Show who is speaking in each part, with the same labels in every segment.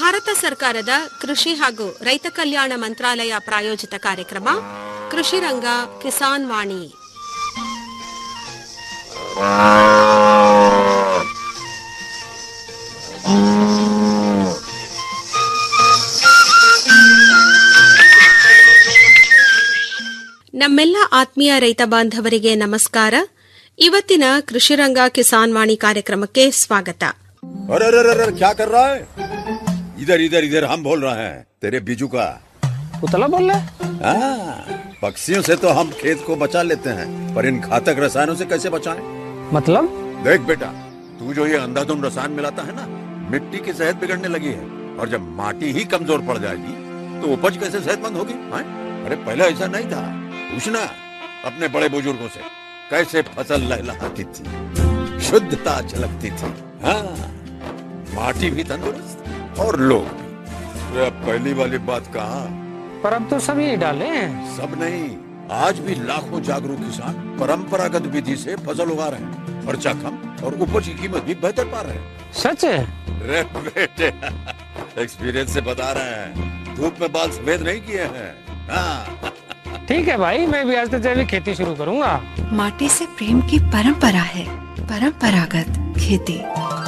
Speaker 1: ಭಾರತ ಸರ್ಕಾರದ ಕೃಷಿ ಹಾಗೂ ರೈತ ಕಲ್ಯಾಣ ಮಂತ್ರಾಲಯ ಪ್ರಾಯೋಜಿತ ಕಾರ್ಯಕ್ರಮ ಕೃಷಿ ರಂಗ ಕಿಸಾನ್ ವಾಣಿ ನಮ್ಮೆಲ್ಲ ಆತ್ಮೀಯ ರೈತ ಬಾಂಧವರಿಗೆ ನಮಸ್ಕಾರ ಇವತ್ತಿನ ಕೃಷಿರಂಗ ಕಿಸಾನ್ ವಾಣಿ ಕಾರ್ಯಕ್ರಮಕ್ಕೆ ಸ್ವಾಗತ
Speaker 2: अरे अरे अरे अरे क्या कर रहा है इधर इधर इधर हम बोल रहे हैं तेरे बीजू का
Speaker 3: उतला बोल रहा है
Speaker 2: हाँ, पक्षियों से तो हम खेत को बचा लेते हैं पर इन घातक रसायनों से कैसे बचाएं?
Speaker 3: मतलब
Speaker 2: देख बेटा तू जो ये अंधाधुंध रसायन मिलाता है ना मिट्टी की सेहत बिगड़ने लगी है और जब माटी ही कमजोर पड़ जाएगी तो उपज कैसे सेहतमंद होगी हाँ? अरे पहले ऐसा नहीं था पूछना अपने बड़े बुजुर्गों से कैसे फसल लहलहाती थी शुद्धता झलकती थी हाँ माटी भी तंदुरुस्त और लोग भी अरे अब पहली वाली बात कहा
Speaker 3: पर अब तो सब यही डाले हैं
Speaker 2: सब नहीं आज भी लाखों जागरूक किसान परंपरागत विधि से फसल उगा रहे हैं खर्चा कम और उपज की कीमत भी बेहतर पा रहे हैं
Speaker 3: सच है
Speaker 2: रे बेटे एक्सपीरियंस से बता रहे हैं धूप में बाल सफेद नहीं किए हैं हाँ
Speaker 3: ठीक है भाई मैं भी आज से जैविक खेती शुरू करूंगा
Speaker 4: माटी से प्रेम की परंपरा है परंपरागत खेती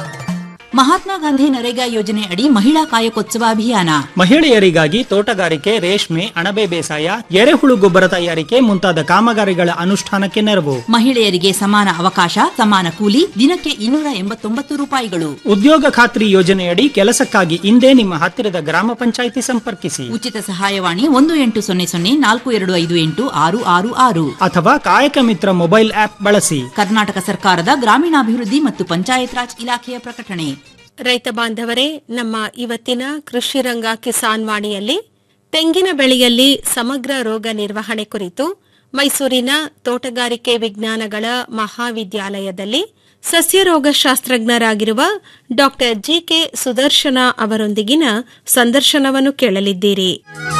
Speaker 5: ಮಹಾತ್ಮ ಗಾಂಧಿ ನರೇಗಾ ಯೋಜನೆ ಅಡಿ ಮಹಿಳಾ ಕಾಯಕೋತ್ಸವ ಅಭಿಯಾನ
Speaker 6: ಮಹಿಳೆಯರಿಗಾಗಿ ತೋಟಗಾರಿಕೆ ರೇಷ್ಮೆ ಅಣಬೆ ಬೇಸಾಯ ಎರೆಹುಳು ಗೊಬ್ಬರ ತಯಾರಿಕೆ ಮುಂತಾದ ಕಾಮಗಾರಿಗಳ ಅನುಷ್ಠಾನಕ್ಕೆ ನೆರವು
Speaker 5: ಮಹಿಳೆಯರಿಗೆ ಸಮಾನ ಅವಕಾಶ ಸಮಾನ ಕೂಲಿ ದಿನಕ್ಕೆ ಇನ್ನೂರ ಎಂಬತ್ತೊಂಬತ್ತು ರೂಪಾಯಿಗಳು
Speaker 6: ಉದ್ಯೋಗ ಖಾತ್ರಿ ಯೋಜನೆಯಡಿ ಕೆಲಸಕ್ಕಾಗಿ ಇಂದೇ ನಿಮ್ಮ ಹತ್ತಿರದ ಗ್ರಾಮ ಪಂಚಾಯಿತಿ ಸಂಪರ್ಕಿಸಿ
Speaker 5: ಉಚಿತ ಸಹಾಯವಾಣಿ ಒಂದು ಎಂಟು ಸೊನ್ನೆ ಸೊನ್ನೆ ನಾಲ್ಕು ಎರಡು ಐದು ಎಂಟು ಆರು ಆರು ಆರು
Speaker 6: ಅಥವಾ ಕಾಯಕ ಮಿತ್ರ ಮೊಬೈಲ್ ಆಪ್ ಬಳಸಿ
Speaker 5: ಕರ್ನಾಟಕ ಸರ್ಕಾರದ ಗ್ರಾಮೀಣಾಭಿವೃದ್ಧಿ ಮತ್ತು ಪಂಚಾಯತ್ ರಾಜ್ ಇಲಾಖೆಯ ಪ್ರಕಟಣೆ
Speaker 1: ರೈತ ಬಾಂಧವರೇ ನಮ್ಮ ಇವತ್ತಿನ ಕೃಷಿ ರಂಗ ಕಿಸಾನ್ ವಾಣಿಯಲ್ಲಿ ತೆಂಗಿನ ಬೆಳೆಯಲ್ಲಿ ಸಮಗ್ರ ರೋಗ ನಿರ್ವಹಣೆ ಕುರಿತು ಮೈಸೂರಿನ ತೋಟಗಾರಿಕೆ ವಿಜ್ಞಾನಗಳ ಮಹಾವಿದ್ಯಾಲಯದಲ್ಲಿ ಸಸ್ಯರೋಗಶಾಸ್ತ್ರಜ್ಞರಾಗಿರುವ ಡಾ ಜಿಕೆ ಸುದರ್ಶನ ಅವರೊಂದಿಗಿನ ಸಂದರ್ಶನವನ್ನು ಕೇಳಲಿದ್ದೀರಿ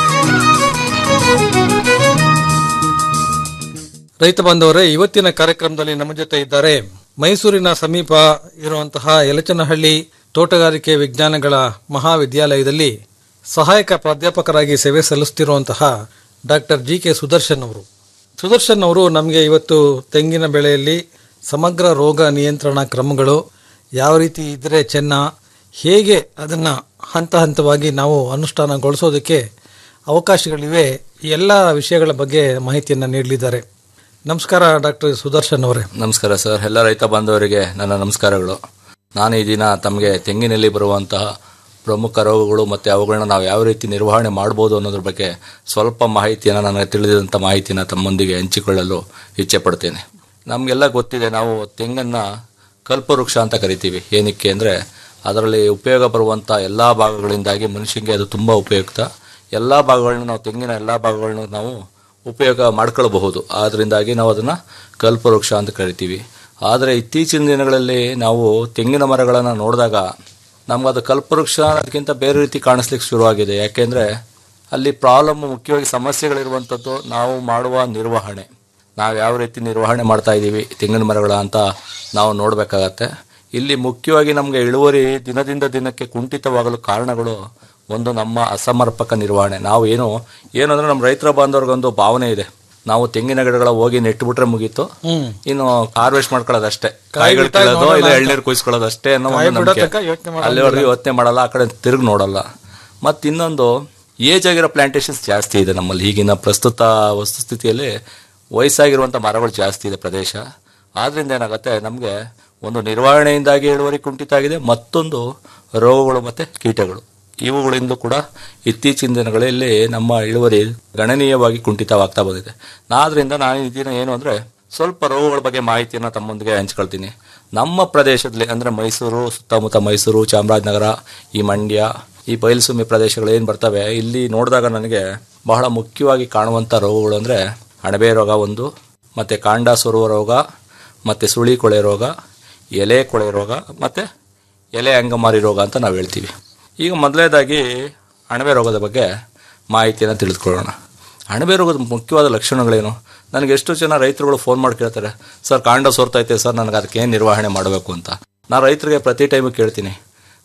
Speaker 7: ರೈತ ಬಾಂಧವರೇ ಇವತ್ತಿನ ಕಾರ್ಯಕ್ರಮದಲ್ಲಿ ನಮ್ಮ ಜೊತೆ ಇದ್ದಾರೆ ಮೈಸೂರಿನ ಸಮೀಪ ಇರುವಂತಹ ಯಲಚನಹಳ್ಳಿ ತೋಟಗಾರಿಕೆ ವಿಜ್ಞಾನಗಳ ಮಹಾವಿದ್ಯಾಲಯದಲ್ಲಿ ಸಹಾಯಕ ಪ್ರಾಧ್ಯಾಪಕರಾಗಿ ಸೇವೆ ಸಲ್ಲಿಸುತ್ತಿರುವಂತಹ ಡಾಕ್ಟರ್ ಜಿ ಕೆ ಸುದರ್ಶನ್ ಅವರು ಸುದರ್ಶನ್ ಅವರು ನಮಗೆ ಇವತ್ತು ತೆಂಗಿನ ಬೆಳೆಯಲ್ಲಿ ಸಮಗ್ರ ರೋಗ ನಿಯಂತ್ರಣ ಕ್ರಮಗಳು ಯಾವ ರೀತಿ ಇದ್ರೆ ಚೆನ್ನ ಹೇಗೆ ಅದನ್ನು ಹಂತ ಹಂತವಾಗಿ ನಾವು ಅನುಷ್ಠಾನಗೊಳಿಸೋದಕ್ಕೆ ಅವಕಾಶಗಳಿವೆ ಈ ಎಲ್ಲ ವಿಷಯಗಳ ಬಗ್ಗೆ ಮಾಹಿತಿಯನ್ನು ನೀಡಲಿದ್ದಾರೆ ನಮಸ್ಕಾರ ಡಾಕ್ಟರ್ ಸುದರ್ಶನ್ ಅವರೇ
Speaker 8: ನಮಸ್ಕಾರ ಸರ್ ಎಲ್ಲ ರೈತ ಬಾಂಧವರಿಗೆ ನನ್ನ ನಮಸ್ಕಾರಗಳು ನಾನು ಈ ದಿನ ತಮಗೆ ತೆಂಗಿನಲ್ಲಿ ಬರುವಂತಹ ಪ್ರಮುಖ ರೋಗಗಳು ಮತ್ತು ಅವುಗಳನ್ನ ನಾವು ಯಾವ ರೀತಿ ನಿರ್ವಹಣೆ ಮಾಡ್ಬೋದು ಅನ್ನೋದ್ರ ಬಗ್ಗೆ ಸ್ವಲ್ಪ ಮಾಹಿತಿಯನ್ನು ನನಗೆ ತಿಳಿದಿದಂಥ ಮಾಹಿತಿನ ತಮ್ಮೊಂದಿಗೆ ಹಂಚಿಕೊಳ್ಳಲು ಇಚ್ಛೆ ಪಡ್ತೇನೆ ನಮಗೆಲ್ಲ ಗೊತ್ತಿದೆ ನಾವು ತೆಂಗನ್ನು ಕಲ್ಪವೃಕ್ಷ ಅಂತ ಕರಿತೀವಿ ಏನಕ್ಕೆ ಅಂದರೆ ಅದರಲ್ಲಿ ಉಪಯೋಗ ಬರುವಂಥ ಎಲ್ಲ ಭಾಗಗಳಿಂದಾಗಿ ಮನುಷ್ಯನಿಗೆ ಅದು ತುಂಬ ಉಪಯುಕ್ತ ಎಲ್ಲ ಭಾಗಗಳನ್ನ ನಾವು ತೆಂಗಿನ ಎಲ್ಲ ಭಾಗಗಳನ್ನ ನಾವು ಉಪಯೋಗ ಮಾಡ್ಕೊಳ್ಬಹುದು ಆದ್ದರಿಂದಾಗಿ ನಾವು ಅದನ್ನು ಕಲ್ಪವೃಕ್ಷ ಅಂತ ಕರಿತೀವಿ ಆದರೆ ಇತ್ತೀಚಿನ ದಿನಗಳಲ್ಲಿ ನಾವು ತೆಂಗಿನ ಮರಗಳನ್ನು ನೋಡಿದಾಗ ನಮ್ಗೆ ಅದು ಕಲ್ಪವೃಕ್ಷ ಅದಕ್ಕಿಂತ ಬೇರೆ ರೀತಿ ಕಾಣಿಸ್ಲಿಕ್ಕೆ ಶುರುವಾಗಿದೆ ಯಾಕೆಂದರೆ ಅಲ್ಲಿ ಪ್ರಾಬ್ಲಮ್ ಮುಖ್ಯವಾಗಿ ಸಮಸ್ಯೆಗಳಿರುವಂಥದ್ದು ನಾವು ಮಾಡುವ ನಿರ್ವಹಣೆ ನಾವು ಯಾವ ರೀತಿ ನಿರ್ವಹಣೆ ಮಾಡ್ತಾ ಇದ್ದೀವಿ ತೆಂಗಿನ ಮರಗಳ ಅಂತ ನಾವು ನೋಡಬೇಕಾಗತ್ತೆ ಇಲ್ಲಿ ಮುಖ್ಯವಾಗಿ ನಮಗೆ ಇಳುವರಿ ದಿನದಿಂದ ದಿನಕ್ಕೆ ಕುಂಠಿತವಾಗಲು ಕಾರಣಗಳು ಒಂದು ನಮ್ಮ ಅಸಮರ್ಪಕ ನಿರ್ವಹಣೆ ನಾವು ಏನು ಏನು ಅಂದ್ರೆ ನಮ್ಮ ರೈತರ ಬಾಂಧವ್ರಿಗೊಂದು ಭಾವನೆ ಇದೆ ನಾವು ತೆಂಗಿನ ಗಿಡಗಳ ಹೋಗಿ ನೆಟ್ಬಿಟ್ರೆ ಮುಗೀತು ಇನ್ನು ಹಾರ್ವೆಸ್ಟ್ ಮಾಡ್ಕೊಳ್ಳೋದು ಅಷ್ಟೇ ಕಾಯಿಗಳು ಕೀಳೋದು ಇಲ್ಲ ಎಳ್ನೀರು ಕುಯ್ಸ್ಕೊಳ್ಳೋದು ಅಷ್ಟೇ ಅನ್ನೋ ಒಂದು ನಂಬಿಕೆ ಅಲ್ಲಿವರೆಗೂ ಯೋಚನೆ ಮಾಡಲ್ಲ ಆ ಕಡೆ ತಿರುಗಿ ನೋಡಲ್ಲ ಮತ್ತು ಇನ್ನೊಂದು ಏಜ್ ಆಗಿರೋ ಪ್ಲಾಂಟೇಶನ್ಸ್ ಜಾಸ್ತಿ ಇದೆ ನಮ್ಮಲ್ಲಿ ಈಗಿನ ಪ್ರಸ್ತುತ ವಸ್ತುಸ್ಥಿತಿಯಲ್ಲಿ ವಯಸ್ಸಾಗಿರುವಂಥ ಮರಗಳು ಜಾಸ್ತಿ ಇದೆ ಪ್ರದೇಶ ಆದ್ರಿಂದ ಏನಾಗುತ್ತೆ ನಮಗೆ ಒಂದು ನಿರ್ವಹಣೆಯಿಂದಾಗಿ ಇಳುವರಿ ಕುಂಠಿತ ಆಗಿದೆ ಮತ್ತೊಂದು ರೋಗಗಳು ಮತ್ತು ಕೀಟಗಳು ಇವುಗಳಿಂದ ಕೂಡ ಇತ್ತೀಚಿನ ದಿನಗಳಲ್ಲಿ ನಮ್ಮ ಇಳುವರಿ ಗಣನೀಯವಾಗಿ ಕುಂಠಿತವಾಗ್ತಾ ಬಂದಿದೆ ಆದ್ರಿಂದ ನಾನು ಈ ದಿನ ಏನು ಅಂದರೆ ಸ್ವಲ್ಪ ರೋಗಗಳ ಬಗ್ಗೆ ಮಾಹಿತಿಯನ್ನು ತಮ್ಮೊಂದಿಗೆ ಹಂಚ್ಕೊಳ್ತೀನಿ ನಮ್ಮ ಪ್ರದೇಶದಲ್ಲಿ ಅಂದರೆ ಮೈಸೂರು ಸುತ್ತಮುತ್ತ ಮೈಸೂರು ಚಾಮರಾಜನಗರ ಈ ಮಂಡ್ಯ ಈ ಬಯಲುಸೀಮೆ ಪ್ರದೇಶಗಳು ಏನು ಬರ್ತವೆ ಇಲ್ಲಿ ನೋಡಿದಾಗ ನನಗೆ ಬಹಳ ಮುಖ್ಯವಾಗಿ ಕಾಣುವಂಥ ರೋಗಗಳು ಅಂದರೆ ಅಣಬೆ ರೋಗ ಒಂದು ಮತ್ತು ಕಾಂಡ ಸೊರುವ ರೋಗ ಮತ್ತು ಸುಳಿ ಕೊಳೆ ರೋಗ ಎಲೆ ಕೊಳೆ ರೋಗ ಮತ್ತು ಎಲೆ ಅಂಗಮಾರಿ ರೋಗ ಅಂತ ನಾವು ಹೇಳ್ತೀವಿ ಈಗ ಮೊದಲನೇದಾಗಿ ಅಣಬೆ ರೋಗದ ಬಗ್ಗೆ ಮಾಹಿತಿಯನ್ನು ತಿಳಿದುಕೊಳ್ಳೋಣ ಅಣಬೆ ರೋಗದ ಮುಖ್ಯವಾದ ಲಕ್ಷಣಗಳೇನು ನನಗೆ ಎಷ್ಟು ಜನ ರೈತರುಗಳು ಫೋನ್ ಮಾಡಿ ಕೇಳ್ತಾರೆ ಸರ್ ಕಾಂಡ ಸೋರ್ತೈತೆ ಸರ್ ನನಗೆ ಅದಕ್ಕೆ ಏನು ನಿರ್ವಹಣೆ ಮಾಡಬೇಕು ಅಂತ ನಾನು ರೈತರಿಗೆ ಪ್ರತಿ ಟೈಮು ಕೇಳ್ತೀನಿ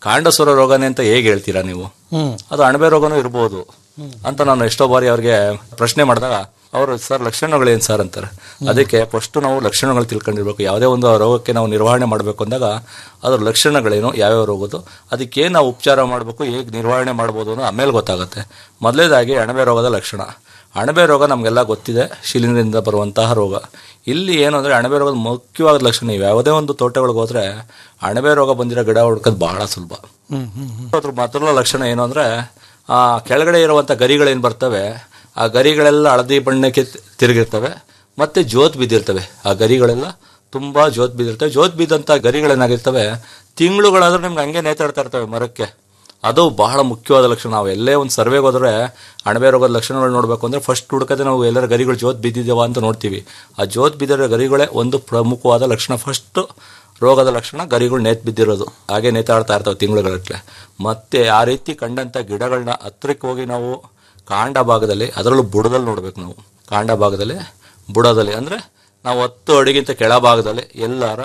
Speaker 8: ಕಾಂಡಸುರ ರೋಗನೇ ಅಂತ ಹೇಗೆ ಹೇಳ್ತೀರಾ ನೀವು ಅದು ಅಣಬೆ ರೋಗನೂ ಇರ್ಬೋದು ಅಂತ ನಾನು ಎಷ್ಟೋ ಬಾರಿ ಅವ್ರಿಗೆ ಪ್ರಶ್ನೆ ಮಾಡಿದಾಗ ಅವರು ಸರ್ ಲಕ್ಷಣಗಳೇನು ಸರ್ ಅಂತಾರೆ ಅದಕ್ಕೆ ಫಸ್ಟ್ ನಾವು ಲಕ್ಷಣಗಳು ತಿಳ್ಕೊಂಡಿರ್ಬೇಕು ಯಾವುದೇ ಒಂದು ರೋಗಕ್ಕೆ ನಾವು ನಿರ್ವಹಣೆ ಮಾಡಬೇಕು ಅಂದಾಗ ಅದ್ರ ಲಕ್ಷಣಗಳೇನು ಯಾವ್ಯಾವ ರೋಗದ್ದು ಅದಕ್ಕೆ ನಾವು ಉಪಚಾರ ಮಾಡಬೇಕು ಹೇಗೆ ನಿರ್ವಹಣೆ ಮಾಡ್ಬೋದು ಅನ್ನೋ ಆಮೇಲೆ ಗೊತ್ತಾಗುತ್ತೆ ಮೊದಲೇದಾಗಿ ಅಣಬೆ ರೋಗದ ಲಕ್ಷಣ ಅಣಬೆ ರೋಗ ನಮಗೆಲ್ಲ ಗೊತ್ತಿದೆ ಶಿಲೀಂಧ್ರದಿಂದ ಬರುವಂತಹ ರೋಗ ಇಲ್ಲಿ ಏನು ಅಂದರೆ ಅಣಬೆ ರೋಗದ ಮುಖ್ಯವಾದ ಲಕ್ಷಣ ನೀವು ಯಾವುದೇ ಒಂದು ತೋಟಗಳಿಗೆ ಹೋದ್ರೆ ಅಣಬೆ ರೋಗ ಬಂದಿರೋ ಗಿಡ ಹುಡ್ಕೋದು ಬಹಳ ಸುಲಭ ಅದ್ರ ಮೊದಲ ಲಕ್ಷಣ ಏನು ಅಂದರೆ ಆ ಕೆಳಗಡೆ ಇರುವಂಥ ಗರಿಗಳೇನು ಬರ್ತವೆ ಆ ಗರಿಗಳೆಲ್ಲ ಹಳದಿ ಬಣ್ಣಕ್ಕೆ ತಿ- ತಿರುಗಿರ್ತವೆ ಮತ್ತೆ ಜೋತ್ ಬಿದ್ದಿರ್ತವೆ ಆ ಗರಿಗಳೆಲ್ಲ ತುಂಬ ಜೋತ್ ಬಿದ್ದಿರ್ತವೆ ಜೋತ್ ಬಿದ್ದಂಥ ಗರಿಗಳೇನಾಗಿರ್ತವೆ ತಿಂಗಳುಗಳಾದ್ರೂ ನಿಮ್ಗೆ ಹಂಗೆ ನೇತಾಡ್ತಾ ಇರ್ತವೆ ಮರಕ್ಕೆ ಅದು ಬಹಳ ಮುಖ್ಯವಾದ ಲಕ್ಷಣ ನಾವು ಎಲ್ಲೇ ಒಂದು ಸರ್ವೆಗೆ ಹೋದ್ರೆ ಅಣಬೆ ರೋಗದ ಲಕ್ಷಣಗಳು ನೋಡಬೇಕು ಅಂದರೆ ಫಸ್ಟ್ ಹುಡುಕದೆ ನಾವು ಎಲ್ಲರ ಗರಿಗಳು ಜೋತ್ ಬಿದ್ದಿದ್ದೇವ ಅಂತ ನೋಡ್ತೀವಿ ಆ ಜೋತ್ ಬಿದ್ದಿರೋ ಗರಿಗಳೇ ಒಂದು ಪ್ರಮುಖವಾದ ಲಕ್ಷಣ ಫಸ್ಟ್ ರೋಗದ ಲಕ್ಷಣ ಗರಿಗಳು ನೇತ್ ಬಿದ್ದಿರೋದು ಹಾಗೆ ನೇತಾಡ್ತಾ ಇರ್ತವೆ ತಿಂಗಳುಗಳಕ್ಕೆ ಮತ್ತೆ ಆ ರೀತಿ ಕಂಡಂಥ ಗಿಡಗಳನ್ನ ಹತ್ರಕ್ಕೆ ಹೋಗಿ ನಾವು ಕಾಂಡ ಭಾಗದಲ್ಲಿ ಅದರಲ್ಲೂ ಬುಡದಲ್ಲಿ ನೋಡ್ಬೇಕು ನಾವು ಕಾಂಡ ಭಾಗದಲ್ಲಿ ಬುಡದಲ್ಲಿ ಅಂದರೆ ನಾವು ಹತ್ತು ಅಡಿಗಿಂತ ಕೆಳಭಾಗದಲ್ಲಿ ಎಲ್ಲರ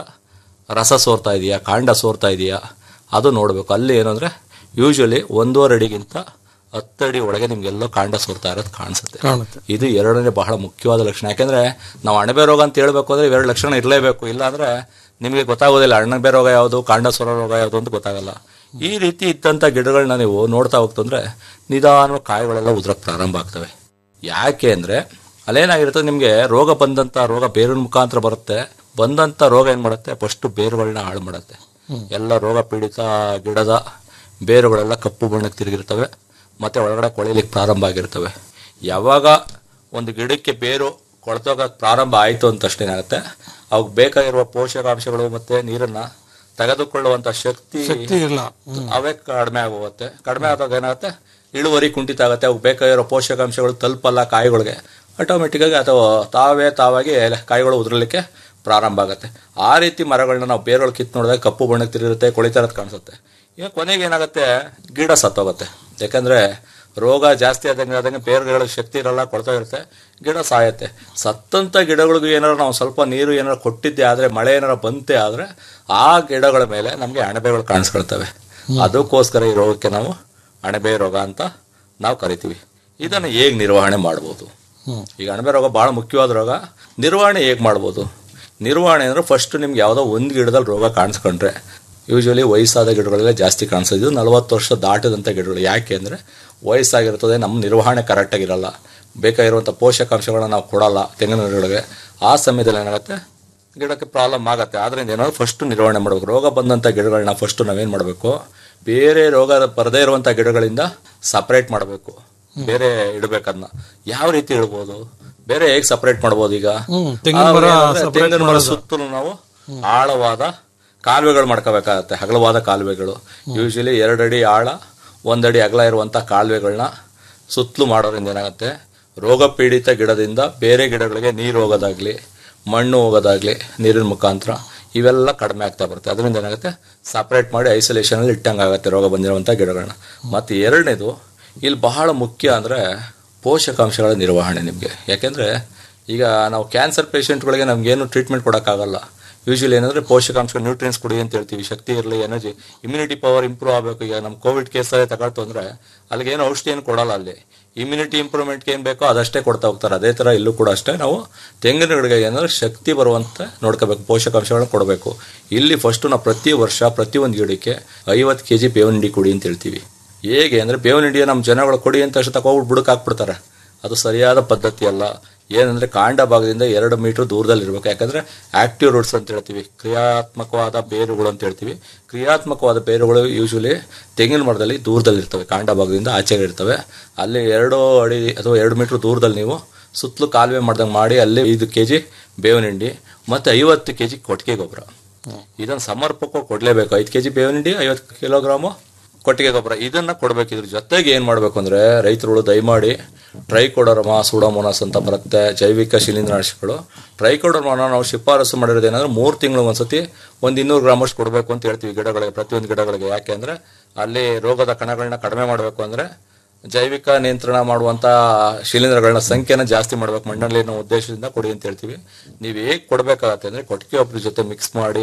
Speaker 8: ರಸ ಸೋರ್ತಾ ಇದೆಯಾ ಕಾಂಡ ಸೋರ್ತಾ ಇದೆಯಾ ಅದು ನೋಡಬೇಕು ಅಲ್ಲಿ ಏನಂದರೆ ಯೂಶ್ವಲಿ ಒಂದೂವರೆ ಅಡಿಗಿಂತ ಹತ್ತು ಅಡಿ ಒಳಗೆ ನಿಮ್ಗೆಲ್ಲೋ ಕಾಂಡ ಸೋರ್ತಾ ಇರೋದು ಕಾಣಿಸುತ್ತೆ
Speaker 7: ಕಾಣುತ್ತೆ
Speaker 8: ಇದು ಎರಡನೇ ಬಹಳ ಮುಖ್ಯವಾದ ಲಕ್ಷಣ ಯಾಕೆಂದ್ರೆ ನಾವು ಅಣಬೆ ರೋಗ ಅಂತ ಹೇಳ್ಬೇಕು ಅಂದ್ರೆ ಇವೆರಡು ಲಕ್ಷಣ ಇರಲೇಬೇಕು ಇಲ್ಲ ಅಂದ್ರೆ ನಿಮಗೆ ಗೊತ್ತಾಗೋದಿಲ್ಲ ಅಣಬೆ ರೋಗ ಯಾವುದು ಕಾಂಡ ಸೊರ ರೋಗ ಯಾವುದು ಅಂತ ಗೊತ್ತಾಗಲ್ಲ ಈ ರೀತಿ ಇದ್ದಂಥ ಗಿಡಗಳನ್ನ ನೀವು ನೋಡ್ತಾ ಹೋಗ್ತಂದ್ರೆ ನಿಧಾನ ಕಾಯಿಗಳೆಲ್ಲ ಉದ್ರಕ್ಕೆ ಪ್ರಾರಂಭ ಆಗ್ತವೆ ಯಾಕೆ ಅಂದ್ರೆ ಅಲ್ಲೇನಾಗಿರುತ್ತೆ ನಿಮಗೆ ರೋಗ ಬಂದಂತ ರೋಗ ಬೇರಿನ ಮುಖಾಂತರ ಬರುತ್ತೆ ಬಂದಂತ ರೋಗ ಏನ್ ಮಾಡುತ್ತೆ ಫಸ್ಟ್ ಬೇರುಗಳನ್ನ ಹಾಳು ಮಾಡುತ್ತೆ ಎಲ್ಲ ರೋಗ ಪೀಡಿತ ಗಿಡದ ಬೇರುಗಳೆಲ್ಲ ಕಪ್ಪು ಬಣ್ಣಕ್ಕೆ ತಿರುಗಿರ್ತವೆ ಮತ್ತೆ ಒಳಗಡೆ ಕೊಳಿಲಿಕ್ಕೆ ಪ್ರಾರಂಭ ಆಗಿರ್ತವೆ ಯಾವಾಗ ಒಂದು ಗಿಡಕ್ಕೆ ಬೇರು ಕೊಳ್ತೋಗಕ್ಕೆ ಪ್ರಾರಂಭ ಆಯಿತು ಅಂತ ತಕ್ಷಣ ಏನಾಗುತ್ತೆ ಅವಾಗ ಬೇಕಾಗಿರುವ ಪೋಷಕಾಂಶಗಳು ಮತ್ತೆ ನೀರನ್ನ ತೆಗೆದುಕೊಳ್ಳುವಂತ ಶಕ್ತಿ
Speaker 7: ಶಕ್ತಿ ಇಲ್ಲ
Speaker 8: ಅವೇ ಕಡಿಮೆ ಆಗೋಗುತ್ತೆ ಕಡಿಮೆ ಆದಾಗ ಏನಾಗುತ್ತೆ ಇಳುವರಿ ಕುಂಠಿತ ಆಗುತ್ತೆ ಅವು ಬೇಕಾಗಿರೋ ಪೋಷಕಾಂಶಗಳು ತಲುಪಲ್ಲ ಕಾಯಿಗಳಿಗೆ ಆಟೋಮೆಟಿಕ್ ಆಗಿ ಅಥವಾ ತಾವೇ ತಾವಾಗಿ ಕಾಯಿಗಳು ಉದುರಲಿಕ್ಕೆ ಪ್ರಾರಂಭ ಆಗುತ್ತೆ ಆ ರೀತಿ ಮರಗಳನ್ನ ನಾವು ಬೇರುಗಳು ಕಿತ್ತು ನೋಡಿದಾಗ ಕಪ್ಪು ಬಣ್ಣಕ್ಕೆ ತಿರುಗಿರುತ್ತೆ ಕೊಳಿತಾರದ್ ಕಾಣಿಸುತ್ತೆ ಈಗ ಕೊನೆಗೆ ಏನಾಗುತ್ತೆ ಗಿಡ ಸತ್ತೋಗುತ್ತೆ ಯಾಕಂದ್ರೆ ರೋಗ ಜಾಸ್ತಿ ಆದಂಗೆ ಆದಂಗೆ ಬೇರುಗಳ ಶಕ್ತಿ ಇರಲ್ಲ ಕೊಡ್ತಾ ಇರುತ್ತೆ ಗಿಡ ಸಾಯತ್ತೆ ಸತ್ತಂತ ಗಿಡಗಳಿಗೂ ಏನಾರು ನಾವು ಸ್ವಲ್ಪ ನೀರು ಏನಾರು ಕೊಟ್ಟಿದ್ದೆ ಆದ್ರೆ ಮಳೆ ಏನಾರು ಬಂತೆ ಆದ್ರೆ ಆ ಗಿಡಗಳ ಮೇಲೆ ನಮಗೆ ಅಣಬೆಗಳು ಕಾಣಿಸ್ಕೊಳ್ತವೆ ಅದಕ್ಕೋಸ್ಕರ ಈ ರೋಗಕ್ಕೆ ನಾವು ಅಣಬೆ ರೋಗ ಅಂತ ನಾವು ಕರಿತೀವಿ ಇದನ್ನು ಹೇಗೆ ನಿರ್ವಹಣೆ ಮಾಡ್ಬೋದು ಈಗ ಅಣಬೆ ರೋಗ ಬಹಳ ಮುಖ್ಯವಾದ ರೋಗ ನಿರ್ವಹಣೆ ಹೇಗೆ ಮಾಡ್ಬೋದು ನಿರ್ವಹಣೆ ಅಂದ್ರೆ ಫಸ್ಟ್ ನಿಮ್ಗೆ ಯಾವುದೋ ಒಂದು ಗಿಡದಲ್ಲಿ ರೋಗ ಕಾಣಿಸ್ಕೊಂಡ್ರೆ ಯೂಶಲಿ ವಯಸ್ಸಾದ ಗಿಡಗಳೆಲ್ಲ ಜಾಸ್ತಿ ಕಾಣಿಸೋದು ಇದು ನಲವತ್ತು ವರ್ಷ ದಾಟದಂಥ ಗಿಡಗಳು ಯಾಕೆ ಅಂದರೆ ವಯಸ್ಸಾಗಿರ್ತದೆ ನಮ್ಮ ನಿರ್ವಹಣೆ ಕರೆಕ್ಟಾಗಿರಲ್ಲ ಬೇಕಾಗಿರುವಂಥ ಪೋಷಕಾಂಶಗಳನ್ನ ನಾವು ಕೊಡಲ್ಲ ತೆಂಗಿನ ಗಿಡಗಳಿಗೆ ಆ ಸಮಯದಲ್ಲಿ ಏನಾಗುತ್ತೆ ಗಿಡಕ್ಕೆ ಪ್ರಾಬ್ಲಮ್ ಆಗುತ್ತೆ ಆದ್ರಿಂದ ಏನಾದ್ರು ಫಸ್ಟ್ ನಿರ್ವಹಣೆ ಮಾಡಬೇಕು ರೋಗ ಬಂದಂಥ ಗಿಡಗಳನ್ನ ಫಸ್ಟ್ ನಾವೇನು ಮಾಡಬೇಕು ಬೇರೆ ರೋಗ ಬರದೇ ಇರುವಂಥ ಗಿಡಗಳಿಂದ ಸಪ್ರೇಟ್ ಮಾಡಬೇಕು ಬೇರೆ ಇಡಬೇಕದನ್ನ ಯಾವ ರೀತಿ ಇಡ್ಬೋದು ಬೇರೆ ಹೇಗೆ ಸಪ್ರೇಟ್ ಮಾಡ್ಬೋದು ಈಗ
Speaker 7: ತೆಂಗಿನ ಮರ
Speaker 8: ಆವಾಗ ಏನಂದ್ರೆ
Speaker 7: separate
Speaker 8: ತೆಂಗಿನ ಮರ
Speaker 7: ಮಾಡೋದು.
Speaker 8: ಸುತ್ತಲೂ ನಾವು ಆಳವಾದ ಕಾಲುವೆಗಳು ಮಾಡ್ಕೋಬೇಕಾಗತ್ತೆ ಅಗಲವಾದ ಕಾಲುವೆಗಳು ಯೂಶಲಿ ಎರಡಡಿ ಆಳ ಒಂದಡಿ ಅಗಲ ಇರುವಂಥ ಕಾಲುವೆಗಳನ್ನ ಸುತ್ತಲೂ ಮಾಡೋದ್ರಿಂದ ಏನಾಗುತ್ತೆ ರೋಗ ಪೀಡಿತ ಗಿಡದಿಂದ ಬೇರೆ ಗಿಡಗಳಿಗೆ ನೀರು ಹೋಗೋದಾಗ್ಲಿ ಮಣ್ಣು ಹೋಗೋದಾಗ್ಲಿ ನೀರಿನ ಮುಖಾಂತರ ಇವೆಲ್ಲ ಕಡಿಮೆ ಆಗ್ತಾ ಬರುತ್ತೆ ಅದರಿಂದ ಏನಾಗುತ್ತೆ ಸಪ್ರೇಟ್ ಮಾಡಿ ಐಸೋಲೇಷನಲ್ಲಿ ಇಟ್ಟಂಗೆ ಆಗುತ್ತೆ ರೋಗ ಬಂದಿರುವಂಥ ಗಿಡಗಳನ್ನ ಮತ್ತು ಎರಡನೇದು ಇಲ್ಲಿ ಬಹಳ ಮುಖ್ಯ ಅಂದರೆ ಪೋಷಕಾಂಶಗಳ ನಿರ್ವಹಣೆ ನಿಮಗೆ ಯಾಕೆಂದರೆ ಈಗ ನಾವು ಕ್ಯಾನ್ಸರ್ ಪೇಷಂಟ್ಗಳಿಗೆ ನಮಗೇನು ಟ್ರೀಟ್ಮೆಂಟ್ ಕೊಡೋಕ್ಕಾಗಲ್ಲ ಯೂಶಲಿ ಏನಂದ್ರೆ ಪೋಷಕಾಂಶ ನ್ಯೂಟ್ರಿಯನ್ಸ್ ಕೊಡಿ ಅಂತ ಹೇಳ್ತೀವಿ ಶಕ್ತಿ ಇರಲಿ ಎನರ್ಜಿ ಇಮ್ಯುನಿಟಿ ಪವರ್ ಇಂಪ್ರೂವ್ ಆಗಬೇಕು ಈಗ ನಮ್ಮ ಕೋವಿಡ್ ಕೇಸಲ್ಲೇ ತಗೊಳ್ತು ಅಂದ್ರೆ ಅಲ್ಲಿಗೆ ಏನು ಔಷಧಿ ಏನು ಕೊಡಲ್ಲ ಅಲ್ಲಿ ಇಮ್ಯುನಿಟಿ ಇಂಪ್ರೂವ್ಮೆಂಟ್ಗೆ ಏನು ಬೇಕೋ ಅದಷ್ಟೇ ಕೊಡ್ತಾ ಹೋಗ್ತಾರೆ ಅದೇ ಥರ ಇಲ್ಲೂ ಕೂಡ ಅಷ್ಟೇ ನಾವು ತೆಂಗಿನ ಗಿಡಗಳಿಗೆ ಏನಂದ್ರೆ ಶಕ್ತಿ ಬರುವಂತೆ ನೋಡ್ಕೋಬೇಕು ಪೋಷಕಾಂಶಗಳನ್ನ ಕೊಡಬೇಕು ಇಲ್ಲಿ ಫಸ್ಟ್ ನಾವು ಪ್ರತಿ ವರ್ಷ ಪ್ರತಿ ಒಂದು ಗಿಡಕ್ಕೆ ಐವತ್ತು ಕೆ ಜಿ ಬೇವಿನ ಹಿಂಡಿ ಕೊಡಿ ಅಂತ ಹೇಳ್ತೀವಿ ಹೇಗೆ ಅಂದರೆ ಬೇವಿನ ಹಿಂಡಿಯ ನಮ್ಮ ಜನಗಳು ಕೊಡಿ ಅಂತ ತಕ್ಷಣ ತಗೊಬಿಟ್ಟು ಬುಡಕ್ಕೆ ಹಾಕ್ಬಿಡ್ತಾರೆ ಅದು ಸರಿಯಾದ ಪದ್ಧತಿ ಅಲ್ಲ ಏನಂದ್ರೆ ಕಾಂಡ ಭಾಗದಿಂದ ಎರಡು ಮೀಟರ್ ದೂರದಲ್ಲಿ ಇರಬೇಕು ಯಾಕಂದ್ರೆ ಆಕ್ಟಿವ್ ರೂಟ್ಸ್ ಅಂತ ಹೇಳ್ತೀವಿ ಕ್ರಿಯಾತ್ಮಕವಾದ ಬೇರುಗಳು ಅಂತ ಹೇಳ್ತೀವಿ ಕ್ರಿಯಾತ್ಮಕವಾದ ಬೇರುಗಳು ಯೂಶಲಿ ತೆಂಗಿನ ಮರದಲ್ಲಿ ದೂರದಲ್ಲಿ ಇರ್ತವೆ ಕಾಂಡ ಭಾಗದಿಂದ ಆಚೆಗೆ ಇರ್ತವೆ ಅಲ್ಲಿ ಎರಡು ಅಡಿ ಅಥವಾ ಎರಡು ಮೀಟರ್ ದೂರದಲ್ಲಿ ನೀವು ಸುತ್ತಲೂ ಕಾಲುವೆ ಮಾಡ್ದಂಗೆ ಮಾಡಿ ಅಲ್ಲಿ ಐದು ಕೆ ಜಿ ಬೇವಿನ ಹಿಂಡಿ ಮತ್ತು ಐವತ್ತು ಕೆ ಜಿ ಕೊಟ್ಟಿಗೆ ಗೊಬ್ಬರ ಇದನ್ನು ಸಮರ್ಪಕವಾಗಿ ಕೊಡಲೇಬೇಕು ಐದು ಕೆ ಜಿ ಬೇವಿನ ಹಿಂಡಿ ಐವತ್ತು ಕಿಲೋಗ್ರಾಮು ಕೊಟ್ಟಿಗೆ ಗೊಬ್ಬರ ಇದನ್ನ ಕೊಡಬೇಕು ಇದ್ರ ಜೊತೆಗೆ ಏನು ಮಾಡಬೇಕು ಅಂದರೆ ರೈತರುಗಳು ದಯಮಾಡಿ ಟ್ರೈಕೋಡರ್ಮಾ ಸೂಡೋಮೋನಾಸ್ ಅಂತ ಬರುತ್ತೆ ಜೈವಿಕ ಶಿಲೀಂಧ್ರನಾಶಕಗಳು ಟ್ರೈಕೋಡರ್ಮಾನ ನಾವು ಶಿಫಾರಸು ಮಾಡಿರೋದು ಏನಂದ್ರೆ ಮೂರು ತಿಂಗಳು ಒಂದ್ಸತಿ ಒಂದು ಇನ್ನೂರು ಗ್ರಾಮಷ್ಟು ಕೊಡಬೇಕು ಅಂತ ಹೇಳ್ತೀವಿ ಗಿಡಗಳಿಗೆ ಪ್ರತಿಯೊಂದು ಗಿಡಗಳಿಗೆ ಯಾಕೆ ಅಂದರೆ ಅಲ್ಲಿ ರೋಗದ ಕಣಗಳನ್ನ ಕಡಿಮೆ ಮಾಡಬೇಕು ಅಂದರೆ ಜೈವಿಕ ನಿಯಂತ್ರಣ ಮಾಡುವಂಥ ಶಿಲೀಂಧ್ರಗಳನ್ನ ಸಂಖ್ಯೆನ ಜಾಸ್ತಿ ಮಾಡಬೇಕು ಮಣ್ಣಲ್ಲಿ ಅನ್ನೋ ಉದ್ದೇಶದಿಂದ ಕೊಡಿ ಅಂತ ಹೇಳ್ತೀವಿ ನೀವು ಹೇಗೆ ಕೊಡಬೇಕಾಗತ್ತೆ ಅಂದರೆ ಕೊಟ್ಟಿಗೆ ಗೊಬ್ಬರ ಜೊತೆ ಮಿಕ್ಸ್ ಮಾಡಿ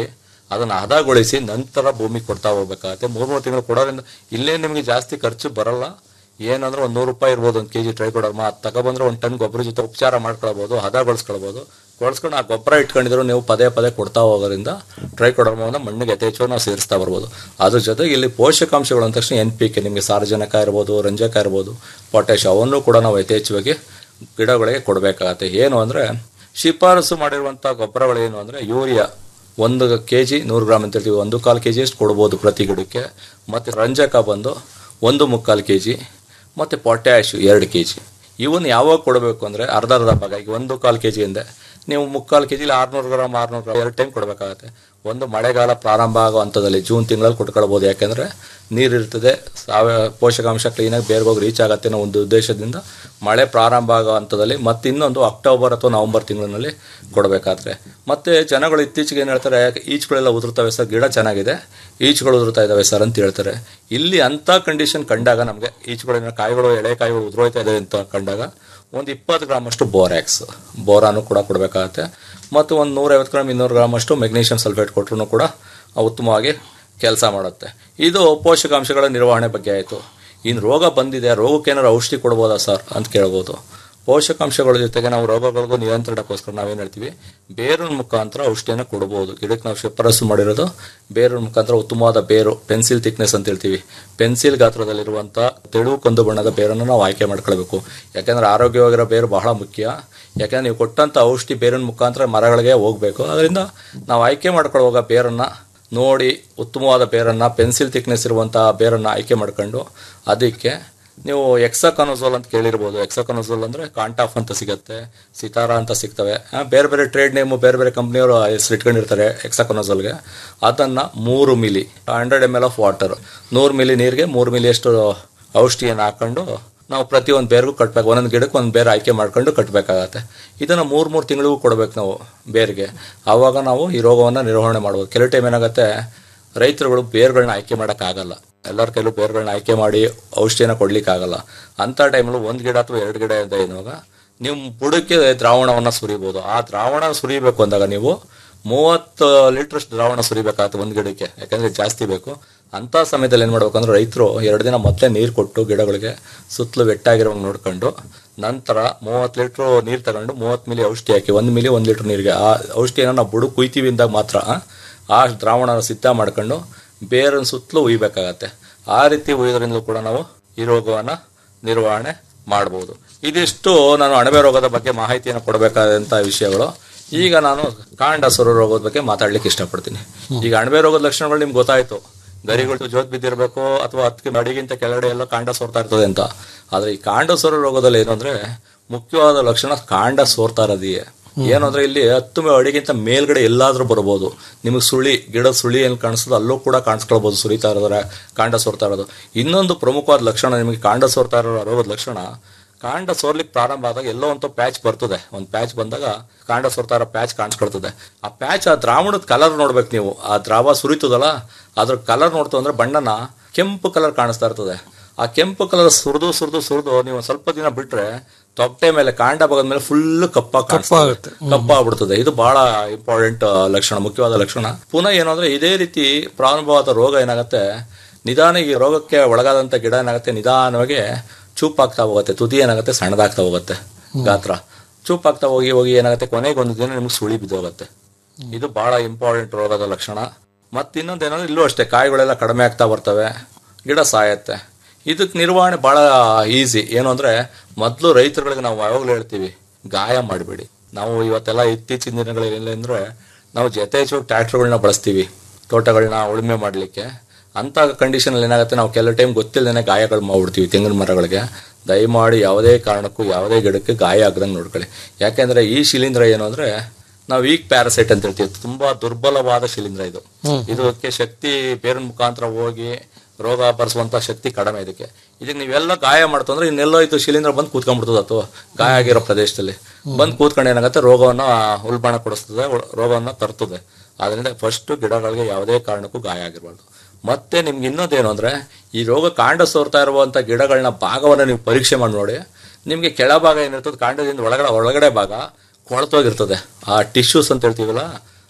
Speaker 8: ಅದನ್ನ ಹದಗೊಳಿಸಿ ನಂತರ ಭೂಮಿ ಕೊಡ್ತಾ ಹೋಗ್ಬೇಕಾಗತ್ತೆ ಮೂರ್ ಮೂರು ತಿಂಗಳು ಕೊಡೋದ್ರಿಂದ ಇಲ್ಲೇ ನಿಮಗೆ ಜಾಸ್ತಿ ಖರ್ಚು ಬರಲ್ಲ ಏನಂದ್ರೆ ಒಂದು ನೂರು ರೂಪಾಯಿ ಇರ್ಬೋದು ಒಂದು ಕೆಜಿ ಟ್ರೈಕೋಡರ್ಮ ಅದು ತಗೊಬಂದ್ರೆ ಒಂದು ಟನ್ ಗೊಬ್ಬರ ಜೊತೆ ಉಪಚಾರ ಮಾಡ್ಕೊಳ್ಬೋದು ಹದಗೊಳಿಸ್ಕೊಳ್ಬೋದು ಕೊಳ್ಸ್ಕೊಂಡು ಆ ಗೊಬ್ಬರ ಇಟ್ಕೊಂಡಿದ್ರು ನೀವು ಪದೇ ಪದೇ ಕೊಡ್ತಾ ಹೋಗೋದ್ರಿಂದ ಟ್ರೈಕೋಡರ್ಮವನ್ನು ಮಣ್ಣಿಗೆ ಯಥೇಚ್ಛವಾಗಿ ನಾವು ಸೇರಿಸ್ತಾ ಬರ್ಬೋದು ಅದ್ರ ಜೊತೆಗೆ ಇಲ್ಲಿ ಪೋಷಕಾಂಶಗಳು ಅಂದ ತಕ್ಷಣ ಎನ್ ಪಿ ಕೆ ನಿಮಗೆ ಸಾರಜನಕ ಇರ್ಬೋದು ರಂಜಕ ಇರ್ಬೋದು ಪೊಟ್ಯಾಶ್ ಅವನ್ನು ಕೂಡ ನಾವು ಯಥೇಚ್ಛವಾಗಿ ಗಿಡಗಳಿಗೆ ಕೊಡಬೇಕಾಗತ್ತೆ ಏನು ಅಂದರೆ ಶಿಫಾರಸು ಮಾಡಿರುವಂಥ ಗೊಬ್ಬರಗಳು ಏನು ಅಂದರೆ ಯೂರಿಯಾ ಒಂದು ಕೆ ಜಿ ನೂರು ಗ್ರಾಮ್ ಅಂತ ಹೇಳ್ತೀವಿ ಒಂದು ಕಾಲು ಕೆ ಜಿಯಷ್ಟು ಕೊಡ್ಬೋದು ಪ್ರತಿ ಗಿಡಕ್ಕೆ ಮತ್ತು ರಂಜಕ ಬಂದು ಒಂದು ಮುಕ್ಕಾಲು ಕೆ ಜಿ ಮತ್ತು ಪೊಟ್ಯಾಶ್ ಎರಡು ಕೆ ಜಿ ಇವನ್ನ ಯಾವಾಗ ಕೊಡಬೇಕು ಅಂದರೆ ಅರ್ಧ ಅರ್ಧ ಭಾಗ ಈಗ ಒಂದು ಕಾಲು ಕೆ ಜಿಯಿಂದ ನೀವು ಮುಕ್ಕಾಲು ಕೆ ಜಿಲಿ ಆರುನೂರು ಗ್ರಾಮ್ ಆರುನೂರು ಗ್ರಾಮ್ ಎರಡು ಟೈಮ್ ಕೊಡಬೇಕಾಗತ್ತೆ ಒಂದು ಮಳೆಗಾಲ ಪ್ರಾರಂಭ ಆಗೋ ಹಂತದಲ್ಲಿ ಜೂನ್ ತಿಂಗಳಲ್ಲಿ ಕೊಟ್ಕೊಳ್ಬೋದು ಯಾಕೆಂದರೆ ನೀರಿರ್ತದೆ ಸಾವಯವ ಪೋಷಕಾಂಶ ಕ್ಲೀನಾಗಿ ಬೇರ್ಗೋಗಿ ರೀಚ್ ಆಗತ್ತೆ ಅನ್ನೋ ಒಂದು ಉದ್ದೇಶದಿಂದ ಮಳೆ ಪ್ರಾರಂಭ ಆಗೋ ಹಂತದಲ್ಲಿ ಮತ್ತೆ ಇನ್ನೊಂದು ಅಕ್ಟೋಬರ್ ಅಥವಾ ನವಂಬರ್ ತಿಂಗಳಿನಲ್ಲಿ ಕೊಡಬೇಕಾದ್ರೆ ಮತ್ತೆ ಜನಗಳು ಇತ್ತೀಚೆಗೆ ಏನು ಹೇಳ್ತಾರೆ ಈಚುಗಳೆಲ್ಲ ಉದುರ್ತವೆ ಸರ್ ಗಿಡ ಚೆನ್ನಾಗಿದೆ ಈಚುಗಳು ಉದುರ್ತಾ ಇದ್ದಾವೆ ಸರ್ ಅಂತ ಹೇಳ್ತಾರೆ ಇಲ್ಲಿ ಅಂಥ ಕಂಡೀಷನ್ ಕಂಡಾಗ ನಮಗೆ ಈಚುಗಳಿನ ಕಾಯಿಗಳು ಎಳೆ ಕಾಯಿಗಳು ಉದುರೋಯ್ತಾ ಇದೆ ಅಂತ ಕಂಡಾಗ ಒಂದು ಇಪ್ಪತ್ತು ಗ್ರಾಮ್ ಅಷ್ಟು ಬೋರ್ಯಾಕ್ಸ್ ಬೋರಾನು ಕೂಡ ಕೊಡಬೇಕಾಗತ್ತೆ ಮತ್ತು ಒಂದು ನೂರೈವತ್ತು ಗ್ರಾಮ್ ಇನ್ನೂರು ಗ್ರಾಮ್ ಅಷ್ಟು ಮೆಗ್ನೀಷಿಯಂ ಸಲ್ಫೇಟ್ ಕೊಟ್ಟರು ಕೂಡ ಉತ್ತಮವಾಗಿ ಕೆಲಸ ಮಾಡುತ್ತೆ ಇದು ಪೋಷಕಾಂಶಗಳ ನಿರ್ವಹಣೆ ಬಗ್ಗೆ ಆಯಿತು ಇನ್ನು ರೋಗ ಬಂದಿದೆ ರೋಗಕ್ಕೆ ಏನಾದ್ರು ಔಷಧಿ ಕೊಡ್ಬೋದಾ ಸರ್ ಅಂತ ಕೇಳ್ಬೋದು ಪೋಷಕಾಂಶಗಳ ಜೊತೆಗೆ ನಾವು ರೋಗಗಳಿಗೂ ನಿಯಂತ್ರಣಕ್ಕೋಸ್ಕರ ನಾವೇನು ಹೇಳ್ತೀವಿ ಬೇರಿನ ಮುಖಾಂತರ ಔಷಧಿಯನ್ನು ಕೊಡ್ಬೋದು ಗಿಡಕ್ಕೆ ನಾವು ಶಿಫಾರಸು ಮಾಡಿರೋದು ಬೇರಿನ ಮುಖಾಂತರ ಉತ್ತಮವಾದ ಬೇರು ಪೆನ್ಸಿಲ್ ಥಿಕ್ನೆಸ್ ಅಂತ ಹೇಳ್ತೀವಿ ಪೆನ್ಸಿಲ್ ಗಾತ್ರದಲ್ಲಿರುವಂಥ ತೆಳು ಕಂದು ಬಣ್ಣದ ಬೇರನ್ನು ನಾವು ಆಯ್ಕೆ ಮಾಡ್ಕೊಳ್ಬೇಕು ಯಾಕೆಂದ್ರೆ ಆರೋಗ್ಯವಾಗಿರೋ ಬೇರು ಬಹಳ ಮುಖ್ಯ ಯಾಕೆಂದ್ರೆ ನೀವು ಕೊಟ್ಟಂಥ ಔಷಧಿ ಬೇರಿನ ಮುಖಾಂತರ ಮರಗಳಿಗೆ ಹೋಗಬೇಕು ಅದರಿಂದ ನಾವು ಆಯ್ಕೆ ಮಾಡ್ಕೊಳ್ಳುವಾಗ ಬೇರನ್ನು ನೋಡಿ ಉತ್ತಮವಾದ ಬೇರನ್ನು ಪೆನ್ಸಿಲ್ ಥಿಕ್ನೆಸ್ ಇರುವಂಥ ಬೇರನ್ನು ಆಯ್ಕೆ ಮಾಡ್ಕೊಂಡು ಅದಕ್ಕೆ ನೀವು ಎಕ್ಸಕನೋಸೋಲ್ ಅಂತ ಕೇಳಿರ್ಬೋದು ಎಕ್ಸಕನೋಸೋಲ್ ಅಂದರೆ ಕಾಂಟಾಫ್ ಅಂತ ಸಿಗುತ್ತೆ ಸಿತಾರ ಅಂತ ಸಿಗ್ತವೆ ಆ, ಬೇರೆ ಬೇರೆ ಟ್ರೇಡ್ ನೇಮು ಬೇರೆ ಬೇರೆ ಕಂಪ್ನಿಯವರು ಹೆಸರು ಇಟ್ಕೊಂಡಿರ್ತಾರೆ ಎಕ್ಸಕನೋಸೋಲ್ಗೆ ಅದನ್ನು ಮೂರು milli hundred M L of water ನೂರು ಮಿಲಿ ನೀರಿಗೆ ಮೂರು ಮಿಲಿಯಷ್ಟು ಔಷಧಿಯನ್ನು ಹಾಕೊಂಡು ನಾವು ಪ್ರತಿಯೊಂದು ಬೇರ್ಗೂ ಕಟ್ಟಬೇಕು ಒಂದೊಂದು ಗಿಡಕ್ಕೆ ಒಂದು ಬೇರೆ ಆಯ್ಕೆ ಮಾಡ್ಕೊಂಡು ಕಟ್ಟಬೇಕಾಗತ್ತೆ ಇದನ್ನು ಮೂರು ಮೂರು ತಿಂಗಳಿಗೂ ಕೊಡಬೇಕು ನಾವು ಬೇರಿಗೆ ಆವಾಗ ನಾವು ಈ ರೋಗವನ್ನು ನಿರ್ವಹಣೆ ಮಾಡ್ಬೋದು ಕೆಲವು ಟೈಮ್ ಏನಾಗುತ್ತೆ ರೈತರುಗಳು ಬೇರುಗಳನ್ನ ಆಯ್ಕೆ ಮಾಡೋಕ್ಕಾಗಲ್ಲ ಎಲ್ಲರ ಕೈಲೂ ಬೇರುಗಳನ್ನ ಆಯ್ಕೆ ಮಾಡಿ ಔಷಧಿನ ಕೊಡ್ಲಿಕ್ಕಾಗಲ್ಲ ಅಂಥ ಟೈಮಲ್ಲಿ ಒಂದು ಗಿಡ ಅಥವಾ ಎರಡು ಗಿಡ ಅಂತ ಏನುವಾಗ ನೀವು ಬುಡಕ್ಕೆ ದ್ರಾವಣವನ್ನು ಸುರಿಬೋದು ಆ ದ್ರಾವಣ ಸುರಿಬೇಕು ಅಂದಾಗ ನೀವು ಮೂವತ್ತು ಲೀಟ್ರಷ್ಟು ದ್ರಾವಣ ಸುರಿಬೇಕಾಗುತ್ತೆ ಒಂದು ಗಿಡಕ್ಕೆ ಯಾಕಂದರೆ ಜಾಸ್ತಿ ಬೇಕು ಅಂಥ ಸಮಯದಲ್ಲಿ ಏನು ಮಾಡ್ಬೇಕು ಅಂದ್ರೆ ರೈತರು ಎರಡು ದಿನ ಮೊದಲೇ ನೀರು ಕೊಟ್ಟು ಗಿಡಗಳಿಗೆ ಸುತ್ತಲೂ ವೆಟ್ಟಾಗಿರೋಂಗೆ ನೋಡ್ಕೊಂಡು ನಂತರ ಮೂವತ್ತು ಲೀಟ್ರು ನೀರು ತಗೊಂಡು ಮೂವತ್ತು ಮಿಲಿ ಔಷಧಿ ಹಾಕಿ ಒಂದು ಮಿಲಿ ಒಂದು ಲೀಟ್ರ್ ನೀರಿಗೆ ಆ ಔಷಧಿಯನ್ನು ನಾವು ಬುಡಕ್ಕೆ ಕುಯ್ತೀವಿ ಅಂದಾಗ ಮಾತ್ರ ಆ ದ್ರಾವಣನ ಸಿದ್ಧ ಮಾಡ್ಕೊಂಡು ಬೇರನ್ನ ಸುತ್ತಲೂ ಉಯ್ಬೇಕಾಗತ್ತೆ ಆ ರೀತಿ ಉಯ್ಯೋದ್ರಿಂದ ಕೂಡ ನಾವು ಈ ರೋಗವನ್ನು ನಿರ್ವಹಣೆ ಮಾಡ್ಬೋದು ಇದಿಷ್ಟು ನಾನು ಅಣಬೆ ರೋಗದ ಬಗ್ಗೆ ಮಾಹಿತಿಯನ್ನು ಕೊಡಬೇಕಾದಂಥ ವಿಷಯಗಳು ಈಗ ನಾನು ಕಾಂಡ ಸೊರ ರೋಗದ ಬಗ್ಗೆ ಮಾತಾಡ್ಲಿಕ್ಕೆ ಇಷ್ಟಪಡ್ತೀನಿ ಈಗ ಅಣಬೆ ರೋಗದ ಲಕ್ಷಣಗಳು ನಿಮ್ಗೆ ಗೊತ್ತಾಯ್ತು ಗರಿಗಳು ಜೋತ್ ಬಿದ್ದಿರಬೇಕು ಅಥವಾ ಅದಕ್ಕೆ ಅಡಿಗಿಂತ ಕೆಳಗಡೆ ಎಲ್ಲ ಕಾಂಡ ಸೋರ್ತಾ ಇರ್ತದೆ ಅಂತ ಆದ್ರೆ ಈ ಕಾಂಡ ಸೊರ ರೋಗದಲ್ಲಿ ಏನು ಅಂದ್ರೆ ಮುಖ್ಯವಾದ ಲಕ್ಷಣ ಕಾಂಡ ಸೋರ್ತಾ ಇರೋದಿಯೇ ಏನು ಅಂದ್ರೆ ಇಲ್ಲಿ ಹತ್ತು ಮೇ- ಅಡಿಗಿಂತ ಮೇಲ್ಗಡೆ ಎಲ್ಲಾದ್ರೂ ಬರ್ಬೋದು ನಿಮಗೆ ಸುಳಿ ಗಿಡದ ಸುಳಿ ಏನು ಕಾಣಿಸ್ತದೆ ಅಲ್ಲೂ ಕೂಡ ಕಾಣಿಸ್ಕೊಳ್ಬೋದು ಸುರಿತಾ ಇರೋದ್ರೆ ಕಾಂಡ ಸೋರ್ತಾ ಇರೋದು ಇನ್ನೊಂದು ಪ್ರಮುಖವಾದ ಲಕ್ಷಣ ನಿಮಗೆ ಕಾಂಡ ಸೋರ್ತಾ ಇರೋ ರೋಗದ ಲಕ್ಷಣ ಕಾಂಡ ಸೋರ್ಲಿಕ್ಕೆ ಪ್ರಾರಂಭ ಆದಾಗ ಎಲ್ಲೋ ಒಂದು ಪ್ಯಾಚ್ ಬರ್ತದೆ ಒಂದು ಪ್ಯಾಚ್ ಬಂದಾಗ ಕಾಂಡ ಸೋರ್ತಾ ಇರೋ ಪ್ಯಾಚ್ ಕಾಣಿಸ್ಕೊಳ್ತದೆ ಆ ಪ್ಯಾಚ್ ಆ ದ್ರಾವಣದ ಕಲರ್ ನೋಡ್ಬೇಕು ನೀವು ಆ ದ್ರಾವ ಸುರಿತದಲ್ಲ ಅದ್ರ ಕಲರ್ ನೋಡ್ತು ಅಂದ್ರೆ ಬಣ್ಣನ ಕೆಂಪು ಕಲರ್ ಕಾಣಿಸ್ತಾ ಇರ್ತದೆ ಆ ಕೆಂಪು ಕಲರ್ ಸುರಿದು ಸುರಿದು ಸುರಿದು ನೀವು ಒಂದ್ ಸ್ವಲ್ಪ ದಿನ ಬಿಟ್ರೆ ತೊಪ್ಪಟೆ ಮೇಲೆ ಕಾಂಡ ಭಾಗದ ಮೇಲೆ ಫುಲ್ ಕಪ್ಪ
Speaker 7: ಕಪ್ಪಾಗುತ್ತೆ.
Speaker 8: ಕಪ್ಪಾಗ್ಬಿಡ್ತದೆ ಇದು ಬಹಳ ಇಂಪಾರ್ಟೆಂಟ್ ಲಕ್ಷಣ ಮುಖ್ಯವಾದ ಲಕ್ಷಣ ಪುನಃ ಏನು ಅಂದ್ರೆ ಇದೇ ರೀತಿ ಪ್ರಾರಂಭವಾದ ರೋಗ ಏನಾಗುತ್ತೆ ನಿಧಾನ ಈ ರೋಗಕ್ಕೆ ಒಳಗಾದಂತ ಗಿಡ ಏನಾಗುತ್ತೆ ನಿಧಾನವಾಗಿ ಚೂಪಾಗ್ತಾ ಹೋಗುತ್ತೆ ತುದಿ ಏನಾಗುತ್ತೆ ಸಣ್ಣದಾಗ್ತಾ ಹೋಗುತ್ತೆ ಗಾತ್ರ ಚೂಪಾಗ್ತಾ ಹೋಗಿ ಹೋಗಿ ಏನಾಗುತ್ತೆ ಕೊನೆಗೆ ಒಂದು ದಿನ ನಿಮ್ಗೆ ಸುಳಿ ಬಿದ್ದೋಗುತ್ತೆ ಇದು ಬಹಳ ಇಂಪಾರ್ಟೆಂಟ್ ರೋಗದ ಲಕ್ಷಣ ಮತ್ತೆ ಇನ್ನೊಂದು ಏನಂದ್ರೆ ಇಲ್ಲೂ ಅಷ್ಟೇ ಕಾಯಿಗಳೆಲ್ಲ ಕಡಿಮೆ ಆಗ್ತಾ ಬರ್ತವೆ ಗಿಡ ಸಾಯತ್ತೆ ಇದಕ್ಕೆ ನಿರ್ವಹಣೆ ಬಹಳ ಈಸಿ ಏನು ಅಂದ್ರೆ ಮೊದಲು ರೈತರುಗಳಿಗೆ ನಾವು ಯಾವಾಗಲೂ ಹೇಳ್ತೀವಿ ಗಾಯ ಮಾಡಬೇಡಿ ನಾವು ಇವತ್ತೆಲ್ಲ ಇತ್ತೀಚಿನ ದಿನಗಳಲ್ಲಿ ಏನಿಲ್ಲ ಅಂದ್ರೆ ನಾವು ಜೊತೆಚು ಟ್ರ್ಯಾಕ್ಟರ್ಗಳನ್ನ ಬಳಸ್ತೀವಿ ತೋಟಗಳನ್ನ ಉಳುಮೆ ಮಾಡಲಿಕ್ಕೆ ಅಂತ ಕಂಡೀಷನಲ್ಲಿ ಏನಾಗುತ್ತೆ ನಾವು ಕೆಲವು ಟೈಮ್ ಗೊತ್ತಿಲ್ಲದೇ ಗಾಯಗಳು ಮಾಡ್ಬಿಡ್ತೀವಿ ತೆಂಗಿನ ಮರಗಳಿಗೆ ದಯಮಾಡಿ ಯಾವುದೇ ಕಾರಣಕ್ಕೂ ಯಾವುದೇ ಗಿಡಕ್ಕೆ ಗಾಯ ಆಗದಂಗೆ ನೋಡ್ಕೊಳ್ಳಿ ಯಾಕೆಂದ್ರೆ ಈ ಶಿಲೀಂಧ್ರ ಏನು ಅಂದ್ರೆ ನಾವು ವೀಕ್ ಪ್ಯಾರಸೈಟ್ ಅಂತ ಹೇಳ್ತೀವಿ ತುಂಬಾ ದುರ್ಬಲವಾದ ಶಿಲೀಂಧ್ರ ಇದು ಇದಕ್ಕೆ ಶಕ್ತಿ ಬೇರಿನ ಮುಖಾಂತರ ಹೋಗಿ ರೋಗ ಬರೆಸುವಂತ ಶಕ್ತಿ ಕಡಿಮೆ ಇದಕ್ಕೆ ಇದಕ್ಕೆ ನೀವೆಲ್ಲ ಗಾಯ ಮಾಡ್ತಂದ್ರೆ ಇನ್ನೆಲ್ಲೋ ಇದು ಶಿಲೀಂಧ್ರ ಬಂದು ಕೂತ್ಕೊಂಡ್ಬಿಡ್ತದೆ ಅಥವಾ ಗಾಯ ಆಗಿರೋ ಪ್ರದೇಶದಲ್ಲಿ ಬಂದು ಕೂತ್ಕೊಂಡು ಏನಾಗುತ್ತೆ ರೋಗವನ್ನ ಉಲ್ಬಣ ಕೊಡಿಸ್ತದೆ ಉ- ರೋಗವನ್ನ ತರ್ತದೆ ಆದ್ರಿಂದ ಫಸ್ಟ್ ಗಿಡಗಳಿಗೆ ಯಾವುದೇ ಕಾರಣಕ್ಕೂ ಗಾಯ ಆಗಿರಬಾರ್ದು ಮತ್ತೆ ನಿಮ್ಗೆ ಇನ್ನೊಂದೇನು ಅಂದ್ರೆ ಈ ರೋಗ ಕಾಂಡ ಸೋರ್ತಾ ಇರುವಂತ ಗಿಡಗಳನ್ನ ಭಾಗವನ್ನ ನೀವು ಪರೀಕ್ಷೆ ಮಾಡಿ ನೋಡಿ ನಿಮ್ಗೆ ಕೆಳಭಾಗ ಏನಿರ್ತದೆ ಕಾಂಡದಿಂದ ಒಳಗಡೆ ಒಳಗಡೆ ಭಾಗ ಕೊಳ್ತೋಗಿರ್ತದೆ ಆ ಟಿಶ್ಯೂಸ್ ಅಂತ ಹೇಳ್ತೀವಲ್ಲ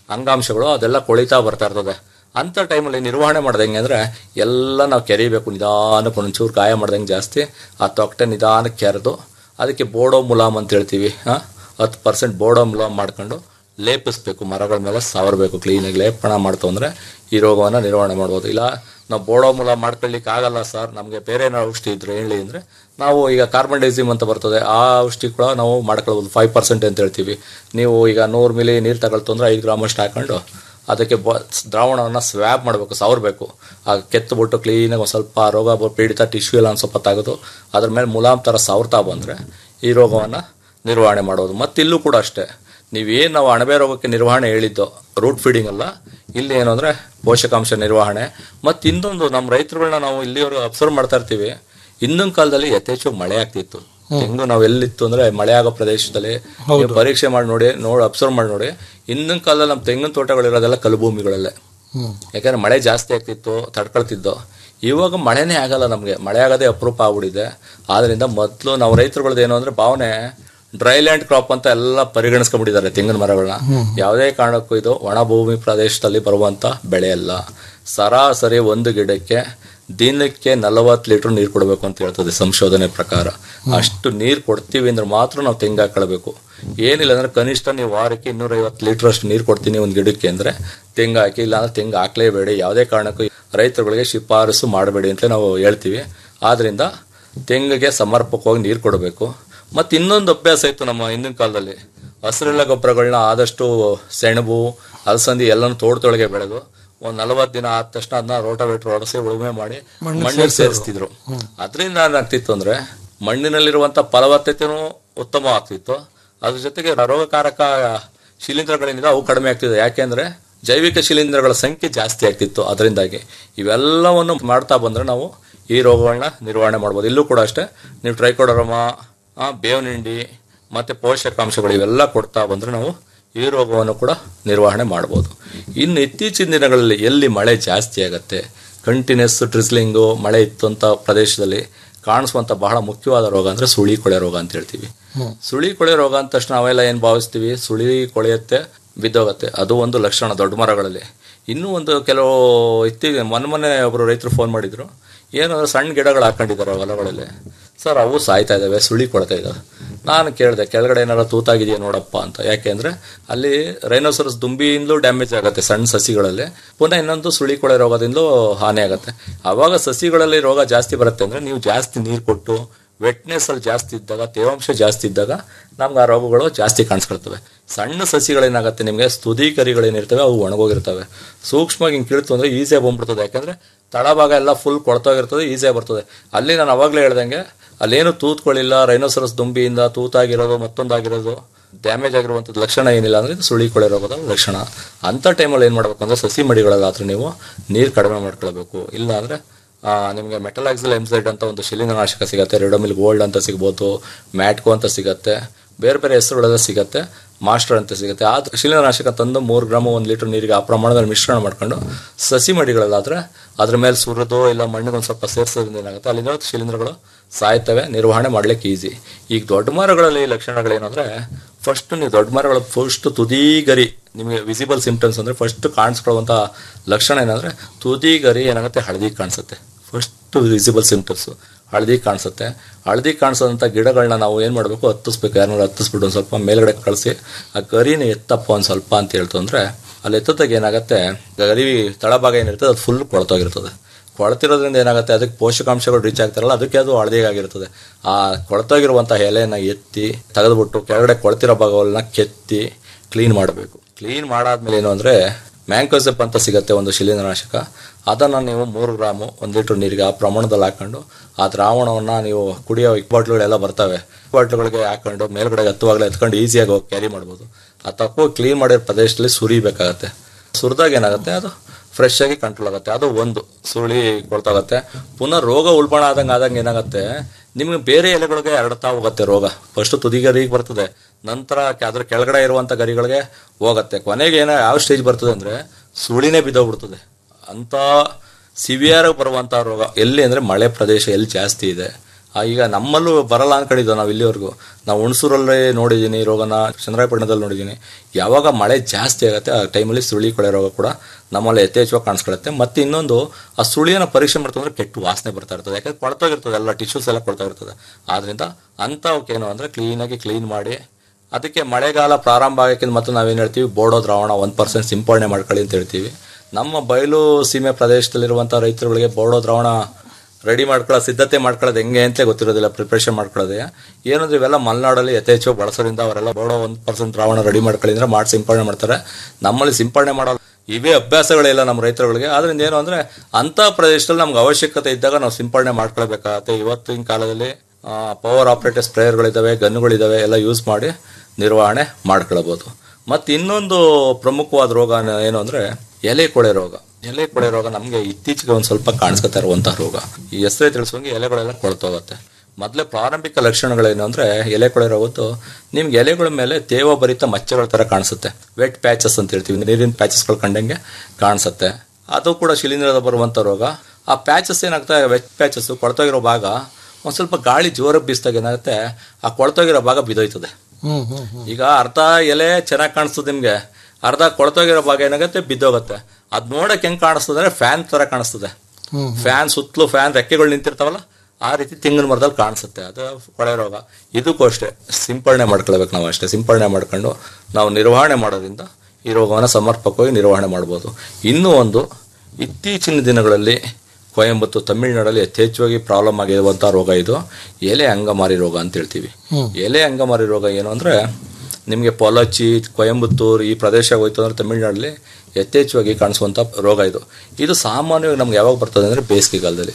Speaker 8: ಅಂಗಾಂಶಗಳು ಅದೆಲ್ಲ ಕೊಳಿತಾ ಬರ್ತಾ ಇರ್ತದೆ ಅಂಥ ಟೈಮಲ್ಲಿ ನಿರ್ವಹಣೆ ಮಾಡ್ದೆ ಹೆಂಗೆ ಅಂದರೆ ಎಲ್ಲ ನಾವು ಕೆರಿಬೇಕು ನಿಧಾನಕ್ಕೆ ಒಂಚೂರು ಗಾಯ ಮಾಡ್ದಂಗೆ ಜಾಸ್ತಿ ಆ ತೊಗಟೆ ನಿಧಾನಕ್ಕೆ ಕೆರೆದು ಅದಕ್ಕೆ ಬೋಡೋ ಮುಲಾಮ್ ಅಂತ ಹೇಳ್ತೀವಿ ಹಾಂ ಹತ್ತು ಪರ್ಸೆಂಟ್ ಬೋಡೋ ಮುಲಾಮ್ ಮಾಡ್ಕೊಂಡು ಲೇಪಿಸ್ಬೇಕು ಮರಗಳ ಮೇಲೆ ಸಾವರಬೇಕು ಕ್ಲೀನಾಗಿ ಲೇಪನ ಮಾಡ್ತು ಅಂದರೆ ಈ ರೋಗವನ್ನು ನಿರ್ವಹಣೆ ಮಾಡ್ಬೋದು ಇಲ್ಲ ನಾವು ಬೋಡೋ ಮೂಲ ಮಾಡ್ಕೊಳ್ಳಿಕ್ಕೆ ಆಗಲ್ಲ ಸರ್ ನಮಗೆ ಬೇರೆ ಏನಾದ್ರು ಔಷಧಿ ಇದ್ರೆ ಹೇಳಿ ಅಂದರೆ ನಾವು ಈಗ ಕಾರ್ಬನ್ ಡೈಸಿಮ್ ಅಂತ ಬರ್ತದೆ ಆ ಔಷಧಿ ಕೂಡ ನಾವು ಮಾಡ್ಕೊಳ್ಬೋದು ಫೈವ್ ಪರ್ಸೆಂಟ್ ಅಂತ ಹೇಳ್ತೀವಿ ನೀವು ಈಗ ನೂರು ಮಿಲಿ ನೀರು ತಗೊಳ್ತು ಅಂದರೆ ಐದು ಗ್ರಾಮ್ ಅಷ್ಟು ಹಾಕೊಂಡು ಅದಕ್ಕೆ ಬ ದ್ರಾವಣವನ್ನು ಸ್ವ್ಯಾಬ್ ಮಾಡಬೇಕು ಸಾವರಬೇಕು ಆ ಕೆತ್ತುಬಿಟ್ಟು ಕ್ಲೀನಾಗಿ ಒಂದು ಸ್ವಲ್ಪ ರೋಗ ಬ- ಪೀಡಿತ ಟಿಶ್ಯೂ ಎಲ್ಲ ಒಂದು ಸ್ವಲ್ಪ ತೆಗೆದು ಅದ್ರ ಮೇಲೆ ಮುಲಾಮ್ ಥರ ಸಾವ್ರ್ತಾ ಬಂದರೆ ಈ ರೋಗವನ್ನು ನಿರ್ವಹಣೆ ಮಾಡೋದು ಮತ್ತು ಇಲ್ಲೂ ಕೂಡ ಅಷ್ಟೇ ನೀವೇನು ನಾವು ಅಣಬೆ ರೋಗಕ್ಕೆ ನಿರ್ವಹಣೆ ಹೇಳಿದ್ದು ರೂಟ್ ಫೀಡಿಂಗ್ ಅಲ್ಲ ಇಲ್ಲಿ ಏನು ಅಂದರೆ ಪೋಷಕಾಂಶ ನಿರ್ವಹಣೆ ಮತ್ತು ಇನ್ನೊಂದು ನಮ್ಮ ರೈತರುಗಳನ್ನ ನಾವು ಇಲ್ಲಿವರೆಗೂ ಅಬ್ಸರ್ವ್ ಮಾಡ್ತಾ ಇರ್ತೀವಿ ಹಿಂದಿನ ಕಾಲದಲ್ಲಿ ಯಥೇಚ್ಛ ಮಳೆ ಆಗ್ತಿತ್ತು ತೆಂಗು ನಾವು ಎಲ್ಲಿತ್ತು ಅಂದ್ರೆ ಮಳೆ ಆಗೋ ಪ್ರದೇಶದಲ್ಲಿ ನೀವು ಪರೀಕ್ಷೆ ಮಾಡಿ ನೋಡಿ ನೋಡಿ ಅಬ್ಸರ್ವ್ ಮಾಡಿ ನೋಡಿ ಹಿಂದಿನ ಕಾಲದಲ್ಲಿ ನಮ್ಮ ತೆಂಗಿನ ತೋಟಗಳಿರೋದೆಲ್ಲ ಕಲುಭೂಮಿಗಳಲ್ಲೇ ಯಾಕಂದ್ರೆ ಮಳೆ ಜಾಸ್ತಿ ಆಗ್ತಿತ್ತು ತಡ್ಕೊಳ್ತಿದ್ದು ಇವಾಗ ಮಳೆನೇ ಆಗಲ್ಲ ನಮಗೆ ಮಳೆ ಆಗೋದೇ ಅಪರೂಪ ಆಗ್ಬಿಟ್ಟಿದೆ ಆದ್ರಿಂದ ಮೊದಲು ನಾವು ರೈತರುಗಳದ್ದು ಏನು ಅಂದ್ರೆ ಭಾವನೆ ಡ್ರೈ ಲ್ಯಾಂಡ್ ಕ್ರಾಪ್ ಅಂತ ಎಲ್ಲ ಪರಿಗಣಿಸ್ಕೊಂಡ್ಬಿಟ್ಟಿದ್ದಾರೆ ತೆಂಗಿನ ಮರಗಳನ್ನ ಯಾವುದೇ ಕಾರಣಕ್ಕೂ ಇದು ಒಣ ಭೂಮಿ ಪ್ರದೇಶದಲ್ಲಿ ಬರುವಂತ ಬೆಳೆ ಅಲ್ಲ ಸರಾಸರಿ ಒಂದು ಗಿಡಕ್ಕೆ ದಿನಕ್ಕೆ ನಲವತ್ತು ಲೀಟರ್ ನೀರು ಕೊಡಬೇಕು ಅಂತ ಹೇಳ್ತದೆ ಸಂಶೋಧನೆ ಪ್ರಕಾರ ಅಷ್ಟು ನೀರು ಕೊಡ್ತೀವಿ ಅಂದ್ರೆ ಮಾತ್ರ ನಾವು ತೆಂಗು ಹಾಕೊಳ್ಬೇಕು ಏನಿಲ್ಲ ಅಂದ್ರೆ ಕನಿಷ್ಠ ನೀವು ವಾರಕ್ಕೆ ಇನ್ನೂರೈವತ್ತು ಲೀಟರ್ ಅಷ್ಟು ನೀರು ಕೊಡ್ತೀನಿ ಒಂದು ಗಿಡಕ್ಕೆ ಅಂದ್ರೆ ತೆಂಗು ಹಾಕಿ ಇಲ್ಲಾಂದ್ರೆ ತೆಂಗು ಹಾಕ್ಲೇಬೇಡಿ ಯಾವುದೇ ಕಾರಣಕ್ಕೂ ರೈತರುಗಳಿಗೆ ಶಿಫಾರಸು ಮಾಡಬೇಡಿ ಅಂತ ನಾವು ಹೇಳ್ತೀವಿ ಆದ್ರಿಂದ ತೆಂಗಿಗೆ ಸಮರ್ಪಕವಾಗಿ ನೀರು ಕೊಡಬೇಕು ಮತ್ತು ಇನ್ನೊಂದು ಅಭ್ಯಾಸ ಇತ್ತು ನಮ್ಮ ಹಿಂದಿನ ಕಾಲದಲ್ಲಿ ಹಸಿರೆಲ್ಲ ಗೊಬ್ಬರಗಳನ್ನ ಆದಷ್ಟು ಸೆಣಬು ಅಲಸಂದಿ ಎಲ್ಲನೂ ತೋಟದೊಳಗೆ ಬೆಳೆದು ಒಂದ್ ನಲವತ್ತು ದಿನ ಆದ ತಕ್ಷಣ ಅದನ್ನ ರೋಟಾವೇಟರ್ ಹೊಡೆಸಿ ಉಳುಮೆ ಮಾಡಿ ಮಣ್ಣಿಗೆ ಸೇರಿಸ್ತಿದ್ರು ಅದರಿಂದ ಏನಾಗ್ತಿತ್ತು ಅಂದ್ರೆ ಮಣ್ಣಿನಲ್ಲಿರುವಂತ ಫಲವತ್ತತೆನೂ ಉತ್ತಮ ಆಗ್ತಿತ್ತು ಅದ್ರ ಜೊತೆಗೆ ರೋಗಕಾರಕ ಶಿಲೀಂಧ್ರಗಳೇನಿದೆ ಅವು ಕಡಿಮೆ ಆಗ್ತಿದೆ ಯಾಕೆಂದ್ರೆ ಜೈವಿಕ ಶಿಲೀಂಧ್ರಗಳ ಸಂಖ್ಯೆ ಜಾಸ್ತಿ ಆಗ್ತಿತ್ತು ಅದರಿಂದಾಗಿ ಇವೆಲ್ಲವನ್ನು ಮಾಡ್ತಾ ಬಂದ್ರೆ ನಾವು ಈ ರೋಗಗಳನ್ನ ನಿರ್ವಹಣೆ ಮಾಡ್ಬೋದು ಇಲ್ಲೂ ಕೂಡ ಅಷ್ಟೇ ನೀವು ಟ್ರೈಕೋಡರಮ ಬೇವಿನ ಹಿಂಡಿ ಮತ್ತೆ ಪೋಷಕಾಂಶಗಳು ಇವೆಲ್ಲ ಕೊಡ್ತಾ ಬಂದ್ರೆ ನಾವು ಈ ರೋಗವನ್ನು ಕೂಡ ನಿರ್ವಹಣೆ ಮಾಡ್ಬೋದು ಇನ್ನು ಇತ್ತೀಚಿನ ದಿನಗಳಲ್ಲಿ ಎಲ್ಲಿ ಮಳೆ ಜಾಸ್ತಿ ಆಗುತ್ತೆ ಕಂಟಿನ್ಯೂಸ್ ಟ್ರಿಸ್ಲಿಂಗು ಮಳೆ ಇತ್ತು ಅಂತ ಪ್ರದೇಶದಲ್ಲಿ ಕಾಣಿಸುವಂತ ಬಹಳ ಮುಖ್ಯವಾದ ರೋಗ ಅಂದ್ರೆ ಸುಳಿ ಕೊಳೆ ರೋಗ ಅಂತ ಹೇಳ್ತೀವಿ ಸುಳಿ ಕೊಳೆ ರೋಗ ಅಂದ ತಕ್ಷಣ ನಾವೆಲ್ಲ ಏನ್ ಭಾವಿಸ್ತೀವಿ ಸುಳಿ ಕೊಳೆಯತ್ತೆ ಬಿದ್ದೋಗತ್ತೆ ಅದು ಒಂದು ಲಕ್ಷಣ ದೊಡ್ಡ ಮರಗಳಲ್ಲಿ ಇನ್ನೂ ಒಂದು ಕೆಲವು ಇತ್ತೀಚೆಗೆ ಮೊನ್ನೆ ಮೊನ್ನೆ ಒಬ್ರು ರೈತರು ಫೋನ್ ಮಾಡಿದ್ರು ಏನಂದ್ರೆ ಸಣ್ಣ ಗಿಡಗಳು ಹಾಕೊಂಡಿದ್ದಾರೆ ಹೊಲಗಳಲ್ಲಿ ಸರ್ ಅವು ಸಾಯ್ತಾ ಇದಾವೆ ಸುಳಿ ಕೊಡ್ತಾ ಇದ್ದಾವೆ ನಾನು ಕೇಳಿದೆ ಕೆಳಗಡೆ ಏನಾರ ತೂತಾಗಿದೆಯಾ ನೋಡಪ್ಪ ಅಂತ ಯಾಕೆಂದ್ರೆ ಅಲ್ಲಿ ರೈನೋಸರಸ್ ದುಂಬಿಯಿಂದಲೂ ಡ್ಯಾಮೇಜ್ ಆಗುತ್ತೆ ಸಣ್ಣ ಸಸಿಗಳಲ್ಲಿ ಪುನಃ ಇನ್ನೊಂದು ಸುಳಿ ಕೊಳೆ ರೋಗದಿಂದಲೂ ಹಾನಿ ಆಗುತ್ತೆ ಆವಾಗ ಸಸಿಗಳಲ್ಲಿ ರೋಗ ಜಾಸ್ತಿ ಬರುತ್ತೆ ಅಂದ್ರೆ ನೀವು ಜಾಸ್ತಿ ನೀರು ಕೊಟ್ಟು ವೆಟ್ನೆಸ್ ಅಲ್ಲಿ ಜಾಸ್ತಿ ಇದ್ದಾಗ ತೇವಾಂಶ ಜಾಸ್ತಿ ಇದ್ದಾಗ ನಮ್ಗೆ ಆ ರೋಗಗಳು ಜಾಸ್ತಿ ಕಾಣಿಸ್ಕೊಳ್ತವೆ ಸಣ್ಣ ಸಸಿಗಳೇನಾಗುತ್ತೆ ನಿಮಗೆ ಸ್ತುದೀಕರಿಗಳೇನಿರ್ತವೆ ಅವು ಒಣಗೋಗಿರ್ತವೆ ಸೂಕ್ಷ್ಮವಾಗಿ ಹಿಂಗೆ ಕೀಳ್ತು ಅಂದ್ರೆ ಈಸಿಯಾಗಿ ಬಂದ್ಬಿಡ್ತದೆ ಯಾಕಂದ್ರೆ ತಳಭಾಗ ಎಲ್ಲ ಫುಲ್ ಕೊಳ್ತೋಗಿರ್ತದೆ ಈಸಿಯಾಗಿ ಬರ್ತದೆ ಅಲ್ಲಿ ನಾನು ಅವಾಗಲೇ ಹೇಳ್ದಂಗೆ ಅಲ್ಲೇನು ತೂತ್ಕೊಳ್ಳಿಲ್ಲ ರೈನೋಸರಸ್ ದುಂಬಿಯಿಂದ ತೂತಾಗಿರೋದು ಮತ್ತೊಂದಾಗಿರೋದು ಡ್ಯಾಮೇಜ್ ಆಗಿರುವಂಥದ್ದು ಲಕ್ಷಣ ಏನಿಲ್ಲ ಅಂದ್ರೆ ಇದು ಸುಳಿ ಕೊಳೆ ರೋಗದ ಲಕ್ಷಣ ಅಂಥ ಟೈಮಲ್ಲಿ ಏನು ಮಾಡ್ಬೇಕು ಅಂದ್ರೆ ಸಸಿ ಮಡಿಗಳಲ್ಲಾದ್ರೆ ನೀವು ನೀರು ಕಡಿಮೆ ಮಾಡ್ಕೊಳ್ಬೇಕು ಇಲ್ಲ ಅಂದ್ರೆ ಆ, ನಿಮಗೆ ಮೆಟಲಾಕ್ಸಿಲ್ ಎಂಸೈಡ್ ಅಂತ ಒಂದು ಶಿಲೀಂಧ್ರನಾಶಕ ಸಿಗುತ್ತೆ ರೆಡೋಮಿಲ್ ಗೋಲ್ಡ್ ಅಂತ ಸಿಗ್ಬೋದು ಮ್ಯಾಟ್ಕೋ ಅಂತ ಸಿಗತ್ತೆ ಬೇರೆ ಬೇರೆ ಹೆಸರುಗಳೆಲ್ಲ ಸಿಗತ್ತೆ ಮಾಸ್ಟರ್ ಅಂತ ಸಿಗುತ್ತೆ ಆ ಶಿಲೀಂಧ್ರನಾಶಕ ತಂದು ಮೂರು ಗ್ರಾಮ್ ಒಂದು ಲೀಟರ್ ನೀರಿಗೆ ಆ ಪ್ರಮಾಣದಲ್ಲಿ ಮಿಶ್ರಣ ಮಾಡ್ಕೊಂಡು ಸಸಿ ಮಡಿಗಳಲ್ಲಾದ್ರೆ ಅದ್ರ ಮೇಲೆ ಸುರಿದು ಇಲ್ಲ ಮಣ್ಣಿಗೆ ಒಂದು ಸ್ವಲ್ಪ ಸೇರಿಸೋದ್ರಿಂದ ಏನಾಗುತ್ತೆ ಅಲ್ಲಿಂದ ಶಿಲೀಂಧ್ರಗಳು ಸಾಯ್ತವೆ ನಿರ್ವಹಣೆ ಮಾಡ್ಲಿಕ್ಕೆ ಈಸಿ ಈಗ ದೊಡ್ಡ ಮರಗಳಲ್ಲಿ ಲಕ್ಷಣಗಳೇನಂದ್ರೆ ಫಸ್ಟ್ ನೀವು ದೊಡ್ಡ ಮರಗಳ ಫಸ್ಟ್ ತುದಿಗರಿ ನಿಮಗೆ ವಿಸಿಬಲ್ ಸಿಂಪ್ಟಮ್ಸ್ ಅಂದ್ರೆ ಫಸ್ಟ್ ಕಾಣಿಸ್ಕೊಳ್ಳುವಂತ ಲಕ್ಷಣ ಏನಂದ್ರೆ ತುದಿಗರಿ ಏನಾಗುತ್ತೆ ಹಳದಿ ಕಾಣಿಸುತ್ತೆ ಫಸ್ಟ್ ವಿಸಿಬಲ್ ಸಿಂಪ್ಟಮ್ಸ್ ಹಳದಿ ಕಾಣಿಸುತ್ತೆ ಹಳದಿ ಕಾಣಿಸೋದಂಥ ಗಿಡಗಳನ್ನ ನಾವು ಏನು ಮಾಡಬೇಕು ಹತ್ತಿಸ್ಬೇಕು ಯಾರನ್ನಾರು ಹತ್ತಿಸ್ಬಿಟ್ಟು ಒಂದು ಸ್ವಲ್ಪ ಮೇಲ್ಗಡೆ ಕಳಿಸಿ ಆ ಗರಿನ ಎತ್ತಪ್ಪ ಒಂದು ಸ್ವಲ್ಪ ಅಂತ ಹೇಳ್ತು ಅಂದ್ರೆ ಅಲ್ಲಿ ಎತ್ತದಾಗ ಏನಾಗುತ್ತೆ ಗರಿ ತಳಭಾಗ ಏನಿರ್ತದೆ ಅದು ಫುಲ್ ಕೊಳ್ತೋಗಿರ್ತದೆ ಕೊಳ್ತಿರೋದ್ರಿಂದ ಏನಾಗುತ್ತೆ ಅದಕ್ಕೆ ಪೋಷಕಾಂಶಗಳು ರೀಚ್ ಆಗ್ತಾರಲ್ಲ ಅದಕ್ಕೆ ಅದು ಹಳದಿಗಾಗಿರ್ತದೆ ಆ ಕೊಳ್ತೋಗಿರುವಂಥ ಎಲೆನ ಎತ್ತಿ ತೆಗೆದ್ಬಿಟ್ಟು ಕೆಳಗಡೆ ಕೊಳ್ತಿರೋ ಭಾಗವನ್ನ ಕೆತ್ತಿ ಕ್ಲೀನ್ ಮಾಡಬೇಕು ಕ್ಲೀನ್ ಮಾಡಾದ್ಮೇಲೆ ಏನು ಅಂದರೆ ಮ್ಯಾಂಕೋಸೆಪ್ ಅಂತ ಸಿಗುತ್ತೆ ಒಂದು ಶಿಲೀಂಧ್ರನಾಶಕ ಅದನ್ನು ನೀವು ಮೂರು ಗ್ರಾಮು ಒಂದು ಲೀಟ್ರ್ ನೀರಿಗೆ ಆ ಪ್ರಮಾಣದಲ್ಲಿ ಹಾಕೊಂಡು ಆ ದ್ರಾವಣವನ್ನು ನೀವು ಕುಡಿಯೋ ಬಾಟ್ಲುಗಳೆಲ್ಲ ಬರ್ತವೆ ಬಾಟ್ಲುಗಳಿಗೆ ಹಾಕೊಂಡು ಮೇಲ್ಗಡೆ ಹತ್ತುವಾಗಲೇ ಎತ್ಕೊಂಡು ಈಸಿಯಾಗಿ ಹೋಗಿ ಕ್ಯಾರಿ ಮಾಡ್ಬೋದು ಆ ತಪ್ಪು ಕ್ಲೀನ್ ಮಾಡಿರೋ ಪ್ರದೇಶದಲ್ಲಿ ಸುರಿಬೇಕಾಗತ್ತೆ ಸುರಿದಾಗ ಏನಾಗುತ್ತೆ ಅದು ಫ್ರೆಶ್ ಆಗಿ ಕಂಟ್ರೋಲ್ ಆಗುತ್ತೆ ಅದು ಒಂದು ಸುಳಿ ಕೊಳ್ತಾಗತ್ತೆ ಪುನಃ ರೋಗ ಉಲ್ಬಣ ಆದಂಗೆ ಆದಂಗೆ ಏನಾಗುತ್ತೆ ನಿಮ್ಗೆ ಬೇರೆ ಎಲೆಗಳಿಗೆ ಹರಡ್ತಾ ಹೋಗುತ್ತೆ ರೋಗ ಫಸ್ಟ್ ತುದಿಗರಿಗೆ ಬರ್ತದೆ ನಂತರ ಕೆ- ಅದ್ರ ಕೆಳಗಡೆ ಇರುವಂತ ಗರಿಗಳಿಗೆ ಹೋಗುತ್ತೆ ಕೊನೆಗೆ ಏನೋ ಯಾವ ಸ್ಟೇಜ್ ಬರ್ತದೆ ಅಂದ್ರೆ ಸುಳಿನೇ ಬಿದ್ದೋಗ್ಬಿಡ್ತದೆ ಅಂತ ಸಿವಿಯರ್ ಬರುವಂತ ರೋಗ ಎಲ್ಲಿ ಅಂದ್ರೆ ಮಳೆ ಪ್ರದೇಶ ಎಲ್ಲಿ ಜಾಸ್ತಿ ಇದೆ ಆ, ಈಗ ನಮ್ಮಲ್ಲೂ ಬರಲ್ಲ ಅನ್ಕೊಂಡಿದ್ವು ನಾವು ಇಲ್ಲಿವರೆಗೂ ನಾವು ಹುಣಸೂರಲ್ಲೇ ನೋಡಿದ್ದೀನಿ ರೋಗನ ಚಂದ್ರಾಯಪಟ್ಟಣದಲ್ಲಿ ನೋಡಿದ್ದೀನಿ ಯಾವಾಗ ಮಳೆ ಜಾಸ್ತಿ ಆಗುತ್ತೆ ಆ ಟೈಮಲ್ಲಿ ಸುಳಿ ಕೊಳೆ ರೋಗ ಕೂಡ ನಮ್ಮಲ್ಲಿ ಯಥೇಚ್ಛವಾಗಿ ಕಾಣಿಸ್ಕೊಳ್ಳುತ್ತೆ ಮತ್ತು ಇನ್ನೊಂದು ಆ ಸುಳಿಯನ್ನು ಪರೀಕ್ಷೆ ಮಾಡ್ತಂದ್ರೆ ಕೆಟ್ಟು ವಾಸನೆ ಬರ್ತಾ ಇರ್ತದೆ ಯಾಕಂದ್ರೆ ಕೊಳ್ತೋಗಿರ್ತದೆ ಎಲ್ಲ ಟಿಶ್ಯೂಸ್ ಎಲ್ಲ ಕೊಳ್ತೋಗಿರ್ತದೆ ಆದ್ರಿಂದ ಅಂಥವಕ್ಕೇನು ಅಂದರೆ ಕ್ಲೀನಾಗಿ ಕ್ಲೀನ್ ಮಾಡಿ ಅದಕ್ಕೆ ಮಳೆಗಾಲ ಪ್ರಾರಂಭ ಆಗಕ್ಕಿಂತ ಮತ್ತು ನಾವೇನು ಹೇಳ್ತೀವಿ ಬೋಡೋ ದ್ರಾವಣ ಒಂದು ಪರ್ಸೆಂಟ್ ಸಿಂಪಡಣೆ ಮಾಡ್ಕೊಳ್ಳಿ ಅಂತ ಹೇಳ್ತೀವಿ ನಮ್ಮ ಬಯಲು ಸೀಮೆ ಪ್ರದೇಶದಲ್ಲಿರುವಂಥ ರೈತರುಗಳಿಗೆ ಬೋಡೋ ದ್ರಾವಣ ರೆಡಿ ಮಾಡ್ಕೊಳ್ಳೋ ಸಿದ್ಧತೆ ಮಾಡ್ಕೊಳ್ಳೋದು ಹೆಂಗೆ ಅಂತಲೇ ಗೊತ್ತಿರೋದಿಲ್ಲ ಪ್ರಿಪ್ರೇಷನ್ ಮಾಡ್ಕೊಳ್ಳೋದೇ ಏನಂದ್ರೆ ಇವೆಲ್ಲ ಮಲೆನಾಡಲ್ಲಿ ಯಥೇಚ್ಛವಾಗಿ ಬಳಸೋದ್ರಿಂದ ಅವರೆಲ್ಲ ಬೋಡೋ ಒಂದು ಪರ್ಸೆಂಟ್ ದ್ರಾವಣ ರೆಡಿ ಮಾಡ್ಕೊಳ್ಳಿ ಅಂದ್ರೆ ಮಾಡಿ ಸಿಂಪಡಣೆ ಮಾಡ್ತಾರೆ ನಮ್ಮಲ್ಲಿ ಸಿಂಪಡಣೆ ಮಾಡೋ ಇವೇ ಅಭ್ಯಾಸಗಳಿಲ್ಲ ನಮ್ಮ ರೈತರುಗಳಿಗೆ ಆದ್ರಿಂದ ಏನು ಅಂದರೆ ಅಂಥ ಪ್ರದೇಶದಲ್ಲಿ ನಮ್ಗೆ ಅವಶ್ಯಕತೆ ಇದ್ದಾಗ ನಾವು ಸಿಂಪಡಣೆ ಮಾಡ್ಕೊಳ್ಬೇಕಾಗತ್ತೆ ಇವತ್ತಿನ ಕಾಲದಲ್ಲಿ ಪವರ್ ಆಪ್ರೇಟರ್ ಸ್ಪ್ರೇಯರ್ಗಳಿದ್ದಾವೆ ಗನ್ನುಗಳಿದ್ದಾವೆ ಎಲ್ಲ ಯೂಸ್ ಮಾಡಿ ನಿರ್ವಹಣೆ ಮಾಡ್ಕೊಳ್ಬೋದು ಮತ್ತು ಇನ್ನೊಂದು ಪ್ರಮುಖವಾದ ರೋಗ ಏನು ಅಂದರೆ ಎಲೆ ಕೊಳೆ ರೋಗ ಎಲೆ ಕೊಳೆ ರೋಗ ನಮಗೆ ಇತ್ತೀಚೆಗೆ ಒಂದು ಸ್ವಲ್ಪ ಕಾಣಿಸ್ಕೊತಾ ಇರುವಂತಹ ರೋಗ ಈ ಹೆಸರೇ ತಿಳಿಸುವಂಗೆ ಎಲೆಗಳೆಲ್ಲ ಕೊಳ್ತೋಗುತ್ತೆ ಮೊದಲೇ ಪ್ರಾರಂಭಿಕ ಲಕ್ಷಣಗಳೇನು ಅಂದರೆ ಎಲೆ ಕೊಳೆ ರೋಗದ್ದು ನಿಮ್ಗೆ ಎಲೆಗಳ ಮೇಲೆ ತೇವಭರಿತ ಮಚ್ಚೆಗಳ ಥರ ಕಾಣಿಸುತ್ತೆ ವೆಟ್ ಪ್ಯಾಚಸ್ ಅಂತ ಹೇಳ್ತೀವಿ ನೀರಿನ ಪ್ಯಾಚಸ್ಗಳು ಕಂಡಂಗೆ ಕಾಣಿಸುತ್ತೆ ಅದು ಕೂಡ ಶಿಲೀಂಧ್ರದ ಬರುವಂಥ ರೋಗ ಆ ಪ್ಯಾಚಸ್ ಏನಾಗ್ತದೆ ವೆಟ್ ಪ್ಯಾಚಸ್ ಕೊಳ್ತೋಗಿರೋ ಭಾಗ ಒಂದು ಸ್ವಲ್ಪ ಗಾಳಿ ಜೋರಾಗಿ ಬೀಸಿದಾಗ ಏನಾಗುತ್ತೆ ಆ ಕೊಳ್ತೋಗಿರೋ ಭಾಗ ಬಿದ್ದೋಯ್ತದೆ ಈಗ ಅರ್ಧ ಎಲೆ ಚೆನ್ನಾಗಿ ಕಾಣಿಸ್ತದೆ ನಿಮ್ಗೆ ಅರ್ಧ ಕೊಳ್ತೋಗಿರೋ ಭಾಗ ಏನಾಗುತ್ತೆ ಬಿದ್ದೋಗುತ್ತೆ ಅದ್ ನೋಡಕ್ ಹೆಂಗ್ ಕಾಣಿಸ್ತದೆ ಅಂದ್ರೆ ಫ್ಯಾನ್ ತರ ಕಾಣಿಸ್ತದೆ ಫ್ಯಾನ್ ಸುತ್ತಲೂ ಫ್ಯಾನ್ ರೆಕ್ಕೆಗಳು ನಿಂತಿರ್ತಾವಲ್ಲ ಆ ರೀತಿ ತೆಂಗಿನ ಮರದಲ್ಲಿ ಕಾಣಿಸುತ್ತೆ ಅದು ಕೊಳೆ ರೋಗ ಇದಕ್ಕೂ ಅಷ್ಟೇ ಸಿಂಪಡಣೆ ಮಾಡ್ಕೊಳ್ಬೇಕು ನಾವು ಅಷ್ಟೇ ಸಿಂಪಡಣೆ ಮಾಡ್ಕೊಂಡು ನಾವು ನಿರ್ವಹಣೆ ಮಾಡೋದ್ರಿಂದ ಈ ರೋಗವನ್ನು ಸಮರ್ಪಕವಾಗಿ ನಿರ್ವಹಣೆ ಮಾಡ್ಬೋದು ಇನ್ನೂ ಒಂದು ಇತ್ತೀಚಿನ ದಿನಗಳಲ್ಲಿ ಕೊಯಂಬತ್ತು ತಮಿಳುನಾಡಲ್ಲಿ ಯಥೇಚ್ಛವಾಗಿ ಪ್ರಾಬ್ಲಮ್ ಆಗಿರುವಂಥ ರೋಗ ಇದು ಎಲೆ ಅಂಗಮಾರಿ ರೋಗ ಅಂತ ಹೇಳ್ತೀವಿ ಎಲೆ ಅಂಗಮಾರಿ ರೋಗ ಏನು ಅಂದರೆ ನಿಮಗೆ ಪೊಲಚಿ ಕೊಯಂಬತ್ತೂರು ಈ ಪ್ರದೇಶ ಹೋಯ್ತು ಅಂದರೆ ತಮಿಳುನಾಡಲ್ಲಿ ಯಥೇಚ್ಛವಾಗಿ ಕಾಣಿಸುವಂಥ ರೋಗ ಇದು ಇದು ಸಾಮಾನ್ಯವಾಗಿ ನಮ್ಗೆ ಯಾವಾಗ ಬರ್ತದೆ ಅಂದರೆ ಬೇಸಿಗೆಗಾಲದಲ್ಲಿ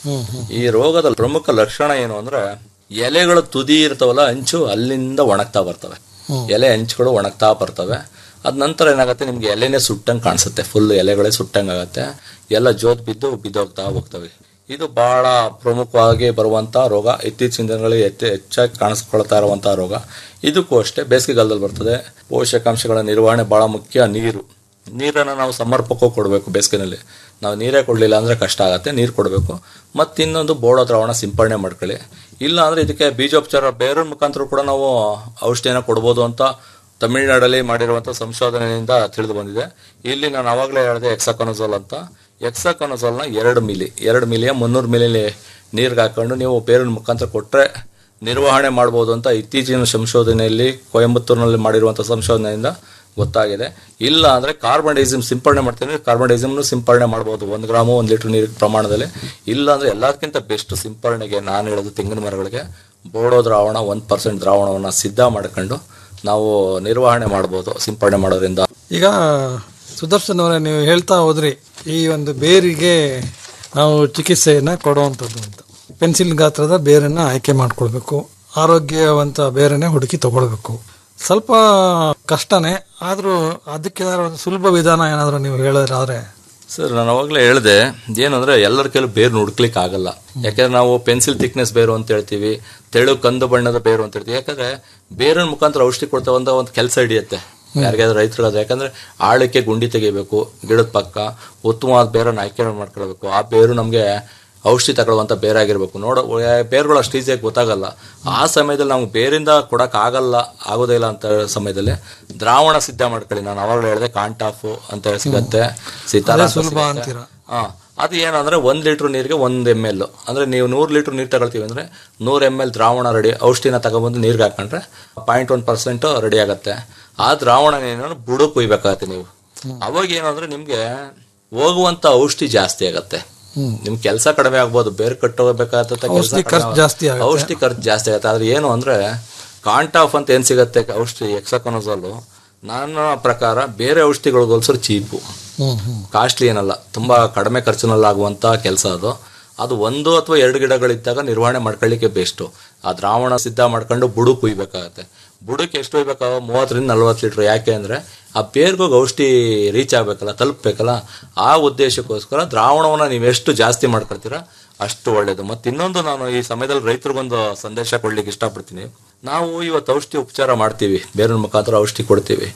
Speaker 8: ಈ ರೋಗದ ಪ್ರಮುಖ ಲಕ್ಷಣ ಏನು ಅಂದರೆ ಎಲೆಗಳ ತುದಿ ಇರ್ತಾವಲ್ಲ ಅಂಚು ಅಲ್ಲಿಂದ ಒಣಗ್ತಾ ಬರ್ತವೆ ಎಲೆ ಅಂಚುಗಳು ಒಣಗ್ತಾ ಬರ್ತವೆ ಅದ ನಂತರ ಏನಾಗುತ್ತೆ ನಿಮ್ಗೆ ಎಲೆನೇ ಸುಟ್ಟಂಗೆ ಕಾಣಿಸುತ್ತೆ ಫುಲ್ ಎಲೆಗಳೇ ಸುಟ್ಟಂಗೆ ಆಗುತ್ತೆ ಎಲ್ಲ ಜೋತ್ ಬಿದ್ದು ಬಿದ್ದೋಗ್ತಾ ಹೋಗ್ತವೆ ಇದು ಬಹಳ ಪ್ರಮುಖವಾಗಿ ಬರುವಂಥ ರೋಗ ಇತ್ತೀಚಿನ ದಿನಗಳಲ್ಲಿ ಹೆಚ್ಚು ಹೆಚ್ಚಾಗಿ ಕಾಣಿಸ್ಕೊಳ್ತಾ ಇರುವಂಥ ರೋಗ ಇದಕ್ಕೂ ಅಷ್ಟೇ ಬೇಸಿಗೆಗಾಲದಲ್ಲಿ ಬರ್ತದೆ ಪೋಷಕಾಂಶಗಳ ನಿರ್ವಹಣೆ ಬಹಳ ಮುಖ್ಯ ನೀರು ನೀರನ್ನು ನಾವು ಸಮರ್ಪಕವಾಗಿ ಕೊಡಬೇಕು ಬೇಸಿಗೆನಲ್ಲಿ ನಾವು ನೀರೇ ಕೊಡಲಿಲ್ಲ ಅಂದರೆ ಕಷ್ಟ ಆಗುತ್ತೆ ನೀರು ಕೊಡಬೇಕು ಮತ್ತು ಇನ್ನೊಂದು ಬೋಡೋ ದ್ರಾವಣ ಸಿಂಪಡಣೆ ಮಾಡ್ಕೊಳ್ಳಿ ಇಲ್ಲ ಅಂದರೆ ಇದಕ್ಕೆ ಬೀಜೋಪಚಾರ ಬೇರೆ ಮುಖಾಂತರ ಕೂಡ ನಾವು ಔಷಧಿಯನ್ನು ಕೊಡ್ಬೋದು ಅಂತ ತಮಿಳುನಾಡಲ್ಲಿ ಮಾಡಿರುವಂಥ ಸಂಶೋಧನೆಯಿಂದ ತಿಳಿದು ಬಂದಿದೆ ಇಲ್ಲಿ ನಾನು ಆವಾಗಲೇ ಹೇಳಿದೆ ಎಕ್ಸಾಕೊನಜೋಲ್ ಅಂತ ಎಕ್ಸಾಕೊನಜೋಲ್ನ ಎರಡು ಮಿಲಿ ಎರಡು ಮಿಲಿಯ ಮುನ್ನೂರು ಮಿಲಿ ನೀರಿಗೆ ಹಾಕೊಂಡು ನೀವು ಬೇರಿನ ಮುಖಾಂತರ ಕೊಟ್ಟರೆ ನಿರ್ವಹಣೆ ಮಾಡ್ಬೋದು ಅಂತ ಇತ್ತೀಚಿನ ಸಂಶೋಧನೆಯಲ್ಲಿ ಕೊಯಂಬತ್ತೂರಿನಲ್ಲಿ ಮಾಡಿರುವಂಥ ಸಂಶೋಧನೆಯಿಂದ ಗೊತ್ತಾಗಿದೆ ಇಲ್ಲ ಅಂದರೆ ಕಾರ್ಬನ್ ಡೈಸಿಮ್ ಸಿಂಪಡಣೆ ಮಾಡ್ತೀನಿ ಕಾರ್ಬನ್ ಡೈಸಿಮ್ನು ಸಿಂಪಡಣೆ ಮಾಡ್ಬೋದು ಒಂದು ಗ್ರಾಮು ಒಂದು ಲೀಟರ್ ನೀರು ಪ್ರಮಾಣದಲ್ಲಿ ಇಲ್ಲ ಅಂದರೆ ಎಲ್ಲದಕ್ಕಿಂತ ಬೆಸ್ಟ್ ಸಿಂಪಡಣೆಗೆ ನಾನು ಹೇಳೋದು ತೆಂಗಿನ ಮರಗಳಿಗೆ ಬೋಡೋ ದ್ರಾವಣ ಒಂದು ಪರ್ಸೆಂಟ್ ದ್ರಾವಣವನ್ನು ಸಿದ್ಧ ಮಾಡ್ಕೊಂಡು ನಾವು ನಿರ್ವಹಣೆ ಮಾಡ್ಬೋದು ಸಿಂಪಡಣೆ ಮಾಡೋದ್ರಿಂದ
Speaker 7: ಈಗ ಸುದರ್ಶನ್ ಅವರೇ ನೀವು ಹೇಳ್ತಾ ಹೋದ್ರಿ ಈ ಒಂದು ಬೇರಿಗೆ ನಾವು ಚಿಕಿತ್ಸೆಯನ್ನು ಕೊಡುವಂಥದ್ದು ಅಂತ ಪೆನ್ಸಿಲ್ ಗಾತ್ರದ ಬೇರನ್ನು ಆಯ್ಕೆ ಮಾಡ್ಕೊಳ್ಬೇಕು ಆರೋಗ್ಯವಂತ ಬೇರನ್ನೇ ಹುಡುಕಿ ತಗೊಳ್ಬೇಕು ಸ್ವಲ್ಪ ಕಷ್ಟನೇ ಆದರೂ ಅದಕ್ಕೆ ಏನಾದ್ರು ಒಂದು ಸುಲಭ ವಿಧಾನ ಏನಾದರೂ ನೀವು ಹೇಳೋದಾದ್ರೆ
Speaker 8: ಸರ್ ನಾನು ಅವಾಗಲೇ ಹೇಳಿದೆ ಏನಂದ್ರೆ ಎಲ್ಲರ ಕೆಲವು ಬೇರು ಹುಡ್ಕ್ಲಿಕ್ಕೆ ಆಗಲ್ಲ ಯಾಕಂದ್ರೆ ನಾವು ಪೆನ್ಸಿಲ್ ಥಿಕ್ನೆಸ್ ಬೇರು ಅಂತ ಹೇಳ್ತೀವಿ ತೆಳು ಕಂದು ಬಣ್ಣದ ಬೇರು ಅಂತ ಹೇಳ್ತೀವಿ ಯಾಕಂದ್ರೆ ಬೇರಿನ ಮುಖಾಂತರ ಔಷಧಿ ಕೊಡ್ತಾ ಒಂದು ಒಂದು ಕೆಲಸ ಹಿಡಿಯುತ್ತೆ ಯಾರಿಗಾದ್ರೂ ರೈತರಿಗಾದ್ರೆ ಯಾಕಂದ್ರೆ ಆಳಕ್ಕೆ ಗುಂಡಿ ತೆಗಿಬೇಕು ಗಿಡದ ಪಕ್ಕ ಉತ್ತಮವಾದ ಬೇರನ್ನು ಆಯ್ಕೆ ಮಾಡ್ಕೊಳ್ಬೇಕು ಆ ಬೇರು ನಮಗೆ ಔಷಧಿ ತಗೊಳ್ಳುವಂಥ ಬೇರೆ ಆಗಿರ್ಬೇಕು ನೋಡೋ ಬೇರುಗಳು ಅಷ್ಟು ಈಸಿಯಾಗಿ ಗೊತ್ತಾಗಲ್ಲ ಆ ಸಮಯದಲ್ಲಿ ನಮ್ಗೆ ಬೇರಿಂದ ಕೊಡಕ್ ಆಗಲ್ಲ ಆಗೋದೇ ಇಲ್ಲ ಅಂತ ಸಮಯದಲ್ಲಿ ದ್ರಾವಣ ಸಿದ್ಧ ಮಾಡ್ಕೊಳ್ಳಿ ನಾನು ಅವಾಗಲೇ ಹೇಳಿದೆ ಕಾಂಟಾಫು ಅಂತ ಹೇಳಿ ಸಿಗತ್ತೆ ಸೀತಾರ ಅಂತ
Speaker 7: ಸುಲಭ
Speaker 8: ಸಿಗತ್ತೆ.
Speaker 7: ಅಂತೀರಾ?
Speaker 8: ಹಾ ಅದು ಏನಂದ್ರೆ ಒಂದ್ ಲೀಟರ್ ನೀರಿಗೆ ಒಂದ್ ಎಮ್ ಎಲ್ ಅಂದ್ರೆ ನೀವು ನೂರು ಲೀಟರ್ ನೀರು ತಗೊಳ್ತೀವಿ ಅಂದ್ರೆ ನೂರು ಎಮ್ ಎಲ್ ದ್ರಾವಣ ರೆಡಿ ಔಷಧಿನ ತಗೊಬಂದು ನೀರ್ಗೆ ಹಾಕೊಂಡ್ರೆ ಪಾಯಿಂಟ್ ಒನ್ ಪರ್ಸೆಂಟ್ ರೆಡಿ ಆಗತ್ತೆ ಆ ದ್ರಾವಣ ಏನು ಬುಡಕ್ ಕುಯ್ಬೇಕಾಗತ್ತೆ ನೀವು ಅವಾಗ ಏನಂದ್ರೆ ನಿಮ್ಗೆ ಹೋಗುವಂತ ಔಷಧಿ ಜಾಸ್ತಿ ಆಗತ್ತೆ ನಿಮ್ ಕೆಲಸ ಕಡಿಮೆ ಆಗ್ಬೋದು ಬೇರೆ ಕಟ್ಟೋಬೇಕಾಗತ್ತೆ
Speaker 7: ಔಷಧಿ ಖರ್ಚು ಜಾಸ್ತಿ ಆಗುತ್ತೆ.
Speaker 8: ಔಷಧಿ ಖರ್ಚು ಜಾಸ್ತಿ ಆಗುತ್ತೆ ಆದ್ರೆ ಏನು ಅಂದ್ರೆ ಕಾಂಟಾಫ್ ಅಂತ ಏನ್ ಸಿಗತ್ತೆ ಔಷಧಿ ಎಕ್ಸಾಕೊನೋಸಲು ನನ್ನ ಪ್ರಕಾರ ಬೇರೆ ಔಷಧಿಗಳಿಗೆ ಹೋಲ್ಸೋರು ಚೀಪು ಕಾಸ್ಟ್ಲಿ ಏನಲ್ಲ ತುಂಬಾ ಕಡಿಮೆ ಖರ್ಚಿನಲ್ಲಿ ಆಗುವಂತ ಕೆಲಸ ಅದು ಅದು ಒಂದು ಅಥವಾ ಎರಡು ಗಿಡಗಳಿದ್ದಾಗ ನಿರ್ವಹಣೆ ಮಾಡ್ಕೊಳ್ಳಿಕ್ಕೆ ಬೆಸ್ಟು ಆ ದ್ರಾವಣ ಸಿದ್ಧ ಮಾಡ್ಕೊಂಡು ಬುಡು ಕುಯ್ಬೇಕಾಗತ್ತೆ ಬುಡಕ್ಕೆ ಎಷ್ಟು ಒಯ್ಬೇಕಾಗ ಮೂವತ್ತರಿಂದ ನಲ್ವತ್ತು ಲೀಟ್ರ್ ಯಾಕೆ ಅಂದ್ರೆ ಆ ಬೇರ್ಗೋಗಿ ಔಷಧಿ ರೀಚ್ ಆಗ್ಬೇಕಲ್ಲ ತಲುಪಬೇಕಲ್ಲ ಆ ಉದ್ದೇಶಕ್ಕೋಸ್ಕರ ದ್ರಾವಣವನ್ನ ನೀವು ಎಷ್ಟು ಜಾಸ್ತಿ ಮಾಡ್ಕೊಳ್ತೀರಾ ಅಷ್ಟು ಒಳ್ಳೇದು ಮತ್ತೆ ಇನ್ನೊಂದು ನಾನು ಈ ಸಮಯದಲ್ಲಿ ರೈತರಿಗೊಂದು ಸಂದೇಶ ಕೊಡ್ಲಿಕ್ಕೆ ಇಷ್ಟಪಡ್ತೀನಿ ನಾವು ಇವತ್ತು ಔಷಧಿ ಉಪಚಾರ ಮಾಡ್ತೀವಿ ಬೇರೆ ಮುಖಾಂತರ ಔಷಧಿ ಕೊಡ್ತೀವಿ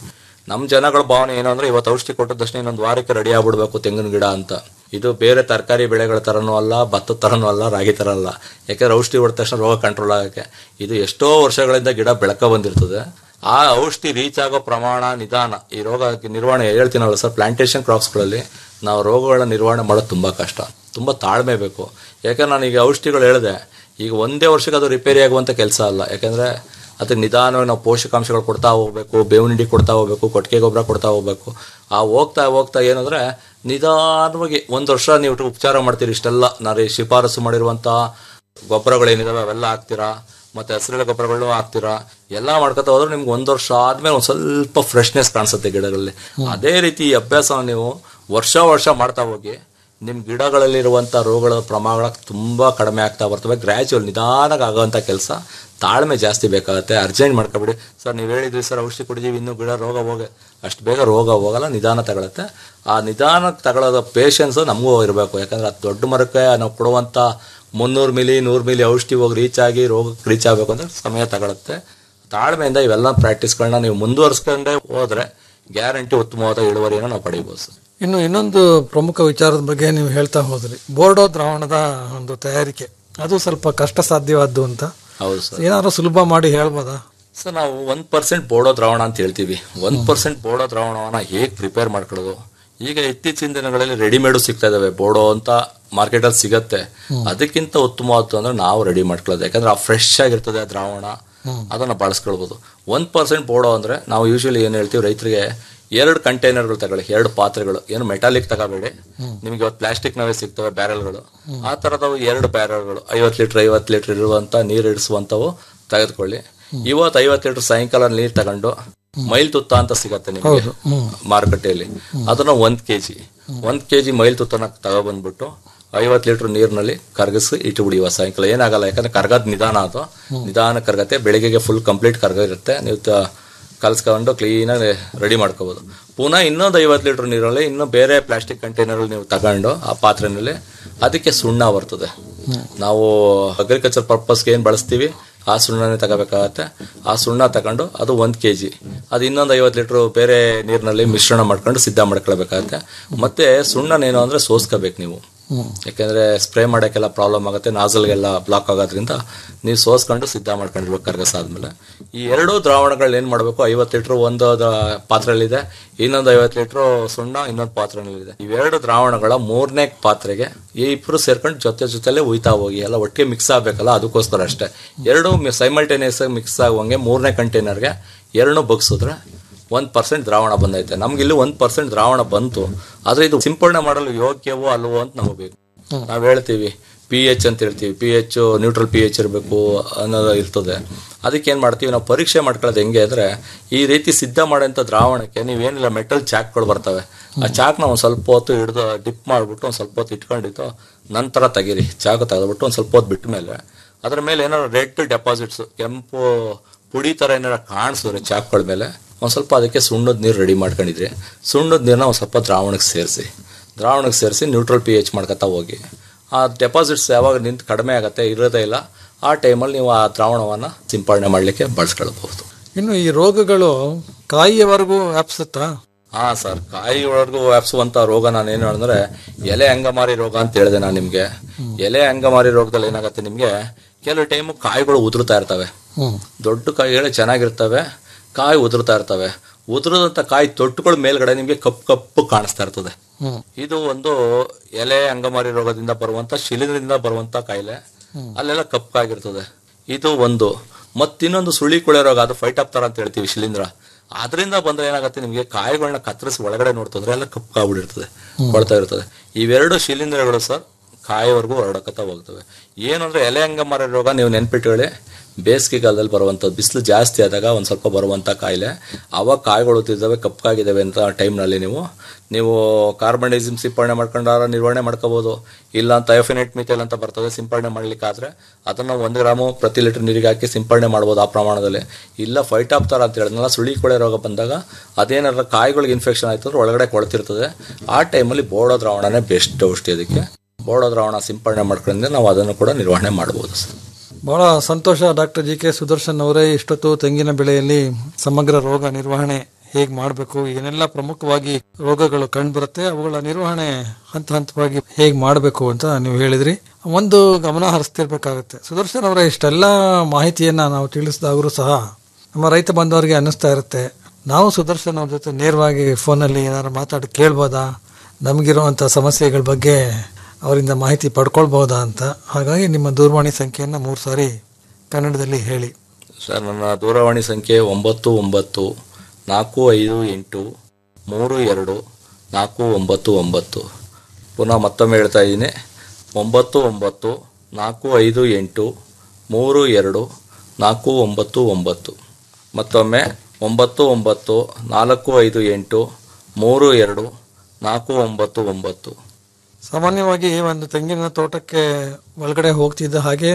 Speaker 8: ನಮ್ಮ ಜನಗಳ ಭಾವನೆ ಏನು ಅಂದ್ರೆ ಇವತ್ತು ಔಷಧಿ ಕೊಟ್ಟ ತಕ್ಷಣ ಇನ್ನೊಂದು ವಾರಕ್ಕೆ ರೆಡಿ ಆಗ್ಬಿಡ್ಬೇಕು ತೆಂಗಿನ ಗಿಡ ಅಂತ ಇದು ಬೇರೆ ತರಕಾರಿ ಬೆಳೆಗಳ ತರನೂ ಅಲ್ಲ ಭತ್ತದ ತರನೂ ಅಲ್ಲ ರಾಗಿ ತರ ಅಲ್ಲ ಯಾಕಂದ್ರೆ ಔಷಧಿ ಹೊಡೆದ ತಕ್ಷಣ ರೋಗ ಕಂಟ್ರೋಲ್ ಆಗಕ್ಕೆ ಇದು ಎಷ್ಟೋ ವರ್ಷಗಳಿಂದ ಗಿಡ ಬೆಳಕ ಬಂದಿರ್ತದೆ ಆ ಔಷಧಿ ರೀಚ್ ಆಗೋ ಪ್ರಮಾಣ ನಿಧಾನ ಈ ರೋಗ ನಿರ್ವಹಣೆ ಹೇಳ್ತೀನಲ್ಲ ಸರ್ ಪ್ಲಾಂಟೇಶನ್ ಕ್ರಾಪ್ಸ್ಗಳಲ್ಲಿ ನಾವು ರೋಗಗಳನ್ನ ನಿರ್ವಹಣೆ ಮಾಡೋದು ತುಂಬ ಕಷ್ಟ ತುಂಬ ತಾಳ್ಮೆ ಬೇಕು ಯಾಕಂದ್ರೆ ನಾನು ಈಗ ಔಷಧಿಗಳು ಹೇಳಿದೆ ಈಗ ಒಂದೇ ವರ್ಷಕ್ಕೆ ಅದು ರಿಪೇರಿ ಆಗುವಂಥ ಕೆಲಸ ಅಲ್ಲ ಯಾಕಂದರೆ ಅದಕ್ಕೆ ನಿಧಾನವಾಗಿ ನಾವು ಪೋಷಕಾಂಶಗಳು ಕೊಡ್ತಾ ಹೋಗ್ಬೇಕು ಬೇವಿನ ಹಿಂಡಿ ಕೊಡ್ತಾ ಹೋಗ್ಬೇಕು ಕೊಟ್ಟಿಗೆ ಗೊಬ್ಬರ ಕೊಡ್ತಾ ಹೋಗ್ಬೇಕು ಆ ಹೋಗ್ತಾ ಹೋಗ್ತಾ ಏನಂದ್ರೆ ನಿಧಾನವಾಗಿ ಒಂದು ವರ್ಷ ನೀವು ಉಪಚಾರ ಮಾಡ್ತೀರಿ ಇಷ್ಟೆಲ್ಲ ನಾನು ಶಿಫಾರಸು ಮಾಡಿರುವಂಥ ಗೊಬ್ಬರಗಳೇನಿದಾವೆ ಅವೆಲ್ಲ ಹಾಕ್ತೀರಾ ಮತ್ತೆ ಹಸಿರೆಲೆ ಗೊಬ್ಬರಗಳು ಹಾಕ್ತೀರಾ ಎಲ್ಲ ಮಾಡ್ಕೊತಾ ಹೋದ್ರೆ ನಿಮ್ಗೆ ಒಂದು ವರ್ಷ ಆದ್ಮೇಲೆ ಒಂದು ಸ್ವಲ್ಪ ಫ್ರೆಶ್ನೆಸ್ ಕಾಣಿಸುತ್ತೆ ಗಿಡಗಳಲ್ಲಿ ಅದೇ ರೀತಿ ಈ ಅಭ್ಯಾಸನ ನೀವು ವರ್ಷ ವರ್ಷ ಮಾಡ್ತಾ ಹೋಗಿ ನಿಮ್ಮ ಗಿಡಗಳಲ್ಲಿರುವಂಥ ರೋಗಗಳ ಪ್ರಮಾಣ ತುಂಬ ಕಡಿಮೆ ಆಗ್ತಾ ಬರ್ತವೆ ಗ್ರ್ಯಾಜುವಲ್ ನಿಧಾನಕ್ಕೆ ಆಗೋವಂಥ ಕೆಲಸ ತಾಳ್ಮೆ ಜಾಸ್ತಿ ಬೇಕಾಗುತ್ತೆ ಅರ್ಜೆಂಟ್ ಮಾಡ್ಕೊಬಿಡಿ ಸರ್ ನೀವು ಹೇಳಿದ್ರಿ ಸರ್ ಔಷಧಿ ಕುಡಿದೀವಿ ಇನ್ನೂ ಗಿಡ ರೋಗ ಹೋಗಿ ಅಷ್ಟು ಬೇಗ ರೋಗ ಹೋಗಲ್ಲ ನಿಧಾನ ತಗೊಳುತ್ತೆ ಆ ನಿಧಾನಕ್ಕೆ ತಗೊಳ್ಳೋದು ಪೇಷನ್ಸು ನಮಗೂ ಇರಬೇಕು ಯಾಕಂದ್ರೆ ಅದು ದೊಡ್ಡ ಮರಕ್ಕೆ ನಾವು ಕೊಡುವಂಥ ಮುನ್ನೂರು ಮಿಲಿ ನೂರು ಮಿಲಿ ಔಷಧಿ ಹೋಗಿ ರೀಚ್ ಆಗಿ ರೋಗಕ್ಕೆ ರೀಚ್ ಆಗಬೇಕು ಅಂದರೆ ಸಮಯ ತಗೊಳುತ್ತೆ ತಾಳ್ಮೆಯಿಂದ ಇವೆಲ್ಲ ಪ್ರಾಕ್ಟೀಸ್ಗಳನ್ನ ನೀವು ಮುಂದುವರಿಸ್ಕೊಂಡೇ ಹೋದ್ರೆ ಗ್ಯಾರಂಟಿ ಉತ್ತಮವಾದ ಇಳುವರಿಯನ್ನು ನಾವು ಪಡಿಬೋದು ಸರ್
Speaker 7: ಇನ್ನು ಇನ್ನೊಂದು ಪ್ರಮುಖ ವಿಚಾರದ ಬಗ್ಗೆ ನೀವು ಹೇಳ್ತಾ ಹೋದ್ರಿ ಬೋರ್ಡೋ ದ್ರಾವಣದ ಒಂದು ತಯಾರಿಕೆ ಅದು ಸ್ವಲ್ಪ ಕಷ್ಟ ಸಾಧ್ಯವಾದ್ದು ಅಂತ
Speaker 8: ಹೌದು ಸರ್
Speaker 7: ಏನಾದ್ರು ಸುಲಭ ಮಾಡಿ ಹೇಳ್ಬೋದಾ
Speaker 8: ಸರ್ ನಾವು ಒಂದ್ ಪರ್ಸೆಂಟ್ ಬೋಡೋ ದ್ರಾವಣ ಅಂತ ಹೇಳ್ತೀವಿ ಒಂದ್ ಪರ್ಸೆಂಟ್ ಬೋಡೋ ದ್ರಾವಣವನ್ನ ಹೇಗೆ ಪ್ರಿಪೇರ್ ಮಾಡ್ಕೊಳ್ಳೋದು ಈಗ ಇತ್ತೀಚಿನ ದಿನಗಳಲ್ಲಿ ರೆಡಿಮೇಡು ಸಿಗ್ತಾ ಇದಾವೆ ಬೋಡೋ ಅಂತ ಮಾರ್ಕೆಟ್ ಅಲ್ಲಿ ಸಿಗತ್ತೆ ಅದಕ್ಕಿಂತ ಉತ್ತಮವಾದ್ದು ಅಂದ್ರೆ ನಾವು ರೆಡಿ ಮಾಡ್ಕೊಳ್ಳೋದು ಯಾಕಂದ್ರೆ ಆ ಫ್ರೆಶ್ ಆಗಿರ್ತದೆ ಆ ದ್ರಾವಣ ಅದನ್ನ ಬಳಸ್ಕೊಳ್ಬೋದು ಒಂದ್ ಪರ್ಸೆಂಟ್ ಬೋಡೋ ಅಂದ್ರೆ ನಾವು ಯೂಶಲಿ ಏನ್ ಹೇಳ್ತೀವಿ ರೈತರಿಗೆ ಎರಡು ಕಂಟೈನರ್ಗಳು ತಗೊಳ್ಳಿ ಎರಡು ಪಾತ್ರೆಗಳು ಏನು ಮೆಟಾಲಿಕ್ ತಗೋಬೇಡಿ ನಿಮ್ಗೆ ಇವತ್ತು ಪ್ಲಾಸ್ಟಿಕ್ ನವೇ ಸಿಗ್ತವೆ ಬ್ಯಾರಲ್ಗಳು ಆ ತರದವು ಎರಡು ಬ್ಯಾರಲ್ಗಳು ಐವತ್ತು ಲೀಟರ್ ಐವತ್ತು ಲೀಟರ್ ಇರುವಂತ ನೀರು ಇಡಿಸುವಂತವು ತೆಗೆದುಕೊಳ್ಳಿ ಇವತ್ತು ಐವತ್ತು ಲೀಟರ್ ಸಾಯಂಕಾಲ ನೀರು ತಗೊಂಡು ಮೈಲ್ ತುತ್ತ ಅಂತ ಸಿಗತ್ತೆ ನಿಮಗೆ ಮಾರುಕಟ್ಟೆಯಲ್ಲಿ ಅದನ್ನ ಒಂದ್ ಕೆಜಿ ಒಂದ್ ಕೆಜಿ ಮೈಲ್ ತುತ್ತನ ತಗೊಬಂದ್ಬಿಟ್ಟು ಐವತ್ತು ಲೀಟರ್ ನೀರಿನಲ್ಲಿ ಕರಗಿಸಿ ಇಟ್ಟುಬಿಡಿ ಇವತ್ತು ಸಾಯಂಕಾಲ ಏನಾಗಲ್ಲ ಯಾಕಂದ್ರೆ ಕರ್ಗದ್ ನಿಧಾನ ಅದು ನಿಧಾನ ಕರಗತ್ತೆ ಬೆಳಿಗ್ಗೆಗೆ ಫುಲ್ ಕಂಪ್ಲೀಟ್ ಕರ್ಗ ಇರುತ್ತೆ ನೀವು ತ- ಕಲ್ಸ್ಕೊಂಡು ಕ್ಲೀನಾಗಿ ರೆಡಿ ಮಾಡ್ಕೋಬೋದು ಪುನಃ ಇನ್ನೊಂದು ಐವತ್ತು ಲೀಟರ್ ನೀರಲ್ಲಿ ಇನ್ನೂ ಬೇರೆ ಪ್ಲಾಸ್ಟಿಕ್ ಕಂಟೈನರ್ ನೀವು ತಗೊಂಡು ಆ ಪಾತ್ರೆನಲ್ಲಿ ಅದಕ್ಕೆ ಸುಣ್ಣ ಬರ್ತದೆ ನಾವು ಅಗ್ರಿಕಲ್ಚರ್ ಪರ್ಪಸ್ಗೆ ಏನು ಬಳಸ್ತೀವಿ ಆ ಸುಣ್ಣನೇ ತಗೋಬೇಕಾಗತ್ತೆ ಆ ಸುಣ್ಣ ತಗೊಂಡು ಅದು ಒಂದು ಕೆ ಜಿ ಅದು ಇನ್ನೊಂದು ಐವತ್ತು ಲೀಟ್ರ್ ಬೇರೆ ನೀರಿನಲ್ಲಿ ಮಿಶ್ರಣ ಮಾಡ್ಕೊಂಡು ಸಿದ್ಧ ಮಾಡ್ಕೊಳ್ಬೇಕಾಗತ್ತೆ ಮತ್ತೆ ಸುಣ್ಣನೇನು ಅಂದರೆ ಸೋಸ್ಕೋಬೇಕು ನೀವು ಯಾಕೆಂದ್ರೆ ಸ್ಪ್ರೇ ಮಾಡೋಕ್ಕೆಲ್ಲ ಪ್ರಾಬ್ಲಮ್ ಆಗುತ್ತೆ ನಾಸಲ್ಗೆಲ್ಲ ಬ್ಲಾಕ್ ಆಗೋದ್ರಿಂದ ನೀವು ಸೋಸ್ಕೊಂಡು ಸಿದ್ಧ ಮಾಡ್ಕೊಂಡಿರ್ಬೇಕು ಕರ್ಗಸ ಆದ್ಮೇಲೆ ಈ ಎರಡೂ ದ್ರಾವಣಗಳು ಏನು ಮಾಡಬೇಕು ಐವತ್ತು ಲೀಟ್ರ್ ಒಂದು ದ- ಪಾತ್ರೆಯಲ್ಲಿದೆ ಇನ್ನೊಂದು ಐವತ್ತು ಲೀಟ್ರ್ ಸುಣ್ಣ ಇನ್ನೊಂದು ಪಾತ್ರೆಯಲ್ಲಿದೆ ಇವೆರಡು ದ್ರಾವಣಗಳ ಮೂರನೇ ಪಾತ್ರೆಗೆ ಈ ಇಬ್ರು ಸೇರ್ಕೊಂಡು ಜೊತೆ ಜೊತೆಲೆ ಉಯ್ತಾ ಹೋಗಿ ಎಲ್ಲ ಒಟ್ಟಿಗೆ ಮಿಕ್ಸ್ ಆಗಬೇಕಲ್ಲ ಅದಕ್ಕೋಸ್ಕರ ಅಷ್ಟೇ ಎರಡು ಸೈಮಲ್ಟೇನಿಯಸ್ ಆಗಿ ಮಿಕ್ಸ್ ಆಗುವಂಗೆ ಮೂರನೇ ಕಂಟೈನರ್ಗೆ ಎರಡು ಬಗ್ಸಿದ್ರೆ ಒಂದ್ ಪರ್ಸೆಂಟ್ ದ್ರಾವಣ ಬಂದೈತೆ ನಮ್ಗೆ ಇಲ್ಲಿ ಒಂದ್ ಪರ್ಸೆಂಟ್ ದ್ರಾವಣ ಬಂತು ಆದ್ರೆ ಇದು ಸಿಂಪಡಣೆ ಮಾಡಲು ಯೋಗ್ಯವೋ ಅಲ್ವೋ ಅಂತ ನಮಗೆ ಬೇಕು ನಾವ್ ಹೇಳ್ತೀವಿ ಪಿ ಎಚ್ ಅಂತ ಹೇಳ್ತೀವಿ P H neutral P H ಇರಬೇಕು ಅನ್ನೋದು ಇರ್ತದೆ ಅದಕ್ಕೆ ಏನ್ ಮಾಡ್ತೀವಿ ನಾವು ಪರೀಕ್ಷೆ ಮಾಡ್ಕೊಳ್ಳೋದು ಹೆಂಗೆ ಅಂದ್ರೆ ಈ ರೀತಿ ಸಿದ್ಧ ಮಾಡೋಂಥ ದ್ರಾವಣಕ್ಕೆ ನೀವೇನಿಲ್ಲ ಮೆಟಲ್ ಚಾಕ್ಗಳು ಬರ್ತವೆ ಆ ಚಾಕ್ನ ಒಂದ್ ಸ್ವಲ್ಪ ಹೊತ್ತು ಹಿಡಿದು ಡಿಪ್ ಮಾಡ್ಬಿಟ್ಟು ಒಂದ್ ಸ್ವಲ್ಪ ಹೊತ್ತು ಇಟ್ಕೊಂಡಿದ್ದು ನಂತರ ತೆಗೀರಿ ಚಾಕು ತೆಗೆದ್ಬಿಟ್ಟು ಒಂದ್ ಸ್ವಲ್ಪ ಹೊತ್ತು ಬಿಟ್ಟ ಮೇಲೆ ಅದ್ರ ಮೇಲೆ ಏನಾದ್ರು ರೆಡ್ ಡೆಪಾಸಿಟ್ಸ್ ಕೆಂಪು ಪುಡಿ ತರ ಏನಾರ ಕಾಣಿಸಿದ್ರೆ ಚಾಕ್ಗಳ ಮೇಲೆ ಒಂದು ಸ್ವಲ್ಪ ಅದಕ್ಕೆ ಸುಣ್ಣದ ನೀರು ರೆಡಿ ಮಾಡ್ಕೊಂಡಿದ್ರಿ ಸುಣ್ಣದ ನೀರನ್ನ ಒಂದು ಸ್ವಲ್ಪ ದ್ರಾವಣಕ್ಕೆ ಸೇರಿಸಿ ದ್ರಾವಣಕ್ಕೆ ಸೇರಿಸಿ ನ್ಯೂಟ್ರಲ್ ಪಿ ಎಚ್ ಮಾಡ್ಕೊತಾ ಹೋಗಿ ಆ ಡೆಪಾಸಿಟ್ಸ್ ಯಾವಾಗ ನಿಂತು ಕಡಿಮೆ ಆಗುತ್ತೆ ಇರೋದೇ ಇಲ್ಲ ಆ ಟೈಮಲ್ಲಿ ನೀವು ಆ ದ್ರಾವಣವನ್ನು ಸಿಂಪಡಣೆ ಮಾಡಲಿಕ್ಕೆ ಬಳಸ್ಕೊಳ್ಬಹುದು
Speaker 7: ಇನ್ನು ಈ ರೋಗಗಳು ಕಾಯಿಯವರೆಗೂ ವ್ಯಾಪಿಸುತ್ತಾ
Speaker 8: ಹಾ ಸರ್ ಕಾಯಿ ಒಳಗೂ ವ್ಯಾಪಿಸುವಂತ ರೋಗ ನಾನೇನು ಅಂದ್ರೆ ಎಲೆ ಅಂಗಮಾರಿ ರೋಗ ಅಂತ ಹೇಳಿದೆ ನಾನು ನಿಮ್ಗೆ ಎಲೆ ಅಂಗಮಾರಿ ರೋಗದಲ್ಲಿ ಏನಾಗುತ್ತೆ ನಿಮ್ಗೆ ಕೆಲವು ಟೈಮು ಕಾಯಿಗಳು ಉದುರ್ತಾ ಇರ್ತವೆ ದೊಡ್ಡ ಕಾಯಿಗಳೇ ಚೆನ್ನಾಗಿರ್ತವೆ ಕಾಯಿ ಉದುರ್ತಾ ಇರ್ತವೆ ಉದುರದಂತ ಕಾಯಿ ತೊಟ್ಟುಗಳ ಮೇಲ್ಗಡೆ ನಿಮ್ಗೆ ಕಪ್ಪು ಕಪ್ಪು ಕಾಣಿಸ್ತಾ ಇರ್ತದೆ ಇದು ಒಂದು ಎಲೆ ಅಂಗಮಾರಿ ರೋಗದಿಂದ ಬರುವಂತ ಶಿಲೀಂಧ್ರದಿಂದ ಬರುವಂತ ಕಾಯಿಲೆ ಅಲ್ಲೆಲ್ಲ ಕಪ್ಪಾಗಿರ್ತದೆ ಇದು ಒಂದು ಮತ್ತಿನ್ನೊಂದು ಸುಳಿ ಕುಳೆ ರೋಗ ಅದು ಫೈಟಾಪ್ತರ ಅಂತ ಹೇಳ್ತೀವಿ ಶಿಲೀಂಧ್ರ ಅದರಿಂದ ಬಂದ್ರೆ ಏನಾಗುತ್ತೆ ನಿಮಗೆ ಕಾಯಿಗಳನ್ನ ಕತ್ತರಿಸಿ ಒಳಗಡೆ ನೋಡ್ತಂದ್ರೆ ಎಲ್ಲ ಕಪ್ಪಾಗ್ಬಿಟ್ಟಿರ್ತದೆ ಕೊಳ್ತಾ ಇರ್ತದೆ ಇವೆರಡು ಶಿಲೀಂಧ್ರಗಳು ಸರ್ ಕಾಯಿವರೆಗೂ ಹೊರಡಕತ್ತಾ ಹೋಗ್ತವೆ ಏನಂದ್ರೆ ಎಲೆ ಅಂಗಮಾರಿ ರೋಗ ನೀವು ನೆನ್ಪಿಟ್ಕೊಳ್ಳಿ ಬೇಸಿಗೆಗಾಲದಲ್ಲಿ ಬರುವಂಥದ್ದು ಬಿಸಿಲು ಜಾಸ್ತಿ ಆದಾಗ ಒಂದು ಸ್ವಲ್ಪ ಬರುವಂಥ ಕಾಯಿಲೆ ಅವಾಗ ಕಾಯಿಗಳು ತಿದ್ದಾವೆ ಕಪ್ಪಾಗಿದ್ದಾವೆ ಅಂತ ಟೈಮ್ನಲ್ಲಿ ನೀವು ನೀವು ಕಾರ್ಬನೈಸಿಮ್ ಸಿಂಪಡಣೆ ಮಾಡ್ಕೊಂಡಾರ ನಿರ್ವಹಣೆ ಮಾಡ್ಕೋಬೋದು ಇಲ್ಲ ಥಯೋಫಿನೇಟ್ ಮಿಥೈಲ್ ಅಂತ ಬರ್ತದೆ ಸಿಂಪಡಣೆ ಮಾಡ್ಲಿಕ್ಕಾದ್ರೆ ಅದನ್ನು ಒಂದು ಗ್ರಾಮು ಪ್ರತಿ ಲೀಟರ್ ನೀರಿಗೆ ಹಾಕಿ ಸಿಂಪಡಣೆ ಮಾಡ್ಬೋದು ಆ ಪ್ರಮಾಣದಲ್ಲಿ ಇಲ್ಲ ಫೈಟಾಪ್ತಾರ ಅಂತ ಹೇಳಿದ್ನಲ್ಲ ಸುಳಿ ಕೊಳೆ ರೋಗ ಬಂದಾಗ ಅದೇನಾರ ಕಾಯಿಗಳಿಗೆ ಇನ್ಫೆಕ್ಷನ್ ಆಯ್ತು ಅಂದ್ರೆ ಒಳಗಡೆ ಕೊಳ್ತಿರ್ತದೆ ಆ ಟೈಮಲ್ಲಿ ಬೋಡೋ ದ್ರಾವಣನೇ ಬೆಸ್ಟ್ ಔಷಧಿ ಅದಕ್ಕೆ ಬೋಡೋ ದ್ರಾವಣ ಸಿಂಪಡಣೆ ಮಾಡ್ಕೊಂಡ್ರೆ ನಾವು ಅದನ್ನು ಕೂಡ ನಿರ್ವಹಣೆ ಮಾಡ್ಬೋದು ಸರ್
Speaker 7: ಬಹಳ ಸಂತೋಷ ಡಾಕ್ಟರ್ ಜಿ ಕೆ ಸುದರ್ಶನ್ ಅವರೇ ಇಷ್ಟೊತ್ತು ತೆಂಗಿನ ಬೆಳೆಯಲ್ಲಿ ಸಮಗ್ರ ರೋಗ ನಿರ್ವಹಣೆ ಹೇಗೆ ಮಾಡಬೇಕು ಏನೆಲ್ಲ ಪ್ರಮುಖವಾಗಿ ರೋಗಗಳು ಕಂಡುಬರುತ್ತೆ ಅವುಗಳ ನಿರ್ವಹಣೆ ಹಂತ ಹಂತವಾಗಿ ಹೇಗೆ ಮಾಡಬೇಕು ಅಂತ ನೀವು ಹೇಳಿದ್ರಿ ಒಂದು ಗಮನ ಹರಿಸ್ತಿರ್ಬೇಕಾಗುತ್ತೆ ಸುದರ್ಶನ್ ಅವರ ಇಷ್ಟೆಲ್ಲ ಮಾಹಿತಿಯನ್ನ ನಾವು ತಿಳಿಸಿದಾಗಲೂ ಸಹ ನಮ್ಮ ರೈತ ಬಂಧುವರಿಗೆ ಅನ್ನಿಸ್ತಾ ಇರುತ್ತೆ ನಾವು ಸುದರ್ಶನ್ ಅವ್ರ ಜೊತೆ ನೇರವಾಗಿ ಫೋನಲ್ಲಿ ಏನಾದ್ರು ಮಾತಾಡಿ ಕೇಳ್ಬೋದಾ ನಮಗಿರುವಂಥ ಸಮಸ್ಯೆಗಳ ಬಗ್ಗೆ ಅವರಿಂದ ಮಾಹಿತಿ ಪಡ್ಕೊಳ್ಬೋದಾ ಅಂತ ಹಾಗಾಗಿ ನಿಮ್ಮ ದೂರವಾಣಿ ಸಂಖ್ಯೆಯನ್ನು ಮೂರು ಸಾರಿ ಕನ್ನಡದಲ್ಲಿ ಹೇಳಿ
Speaker 8: ಸರ್ ನನ್ನ ದೂರವಾಣಿ ಸಂಖ್ಯೆ ಒಂಬತ್ತು ಒಂಬತ್ತು ನಾಲ್ಕು ಐದು ಎಂಟು ಮೂರು ಎರಡು ನಾಲ್ಕು ಒಂಬತ್ತು ಒಂಬತ್ತು ಪುನಃ ಮತ್ತೊಮ್ಮೆ ಹೇಳ್ತಾ ಇದ್ದೀನಿ ಒಂಬತ್ತು ಒಂಬತ್ತು ನಾಲ್ಕು ಐದು ಎಂಟು ಮೂರು ಎರಡು ನಾಲ್ಕು ಒಂಬತ್ತು ಒಂಬತ್ತು ಮತ್ತೊಮ್ಮೆ ಒಂಬತ್ತು ಒಂಬತ್ತು ನಾಲ್ಕು ಐದು ಎಂಟು ಮೂರು ಎರಡು ನಾಲ್ಕು ಒಂಬತ್ತು ಒಂಬತ್ತು
Speaker 7: ಸಾಮಾನ್ಯವಾಗಿ ಒಂದು ತೆಂಗಿನ ತೋಟಕ್ಕೆ ಒಳಗಡೆ ಹೋಗ್ತಿದ್ದ ಹಾಗೆ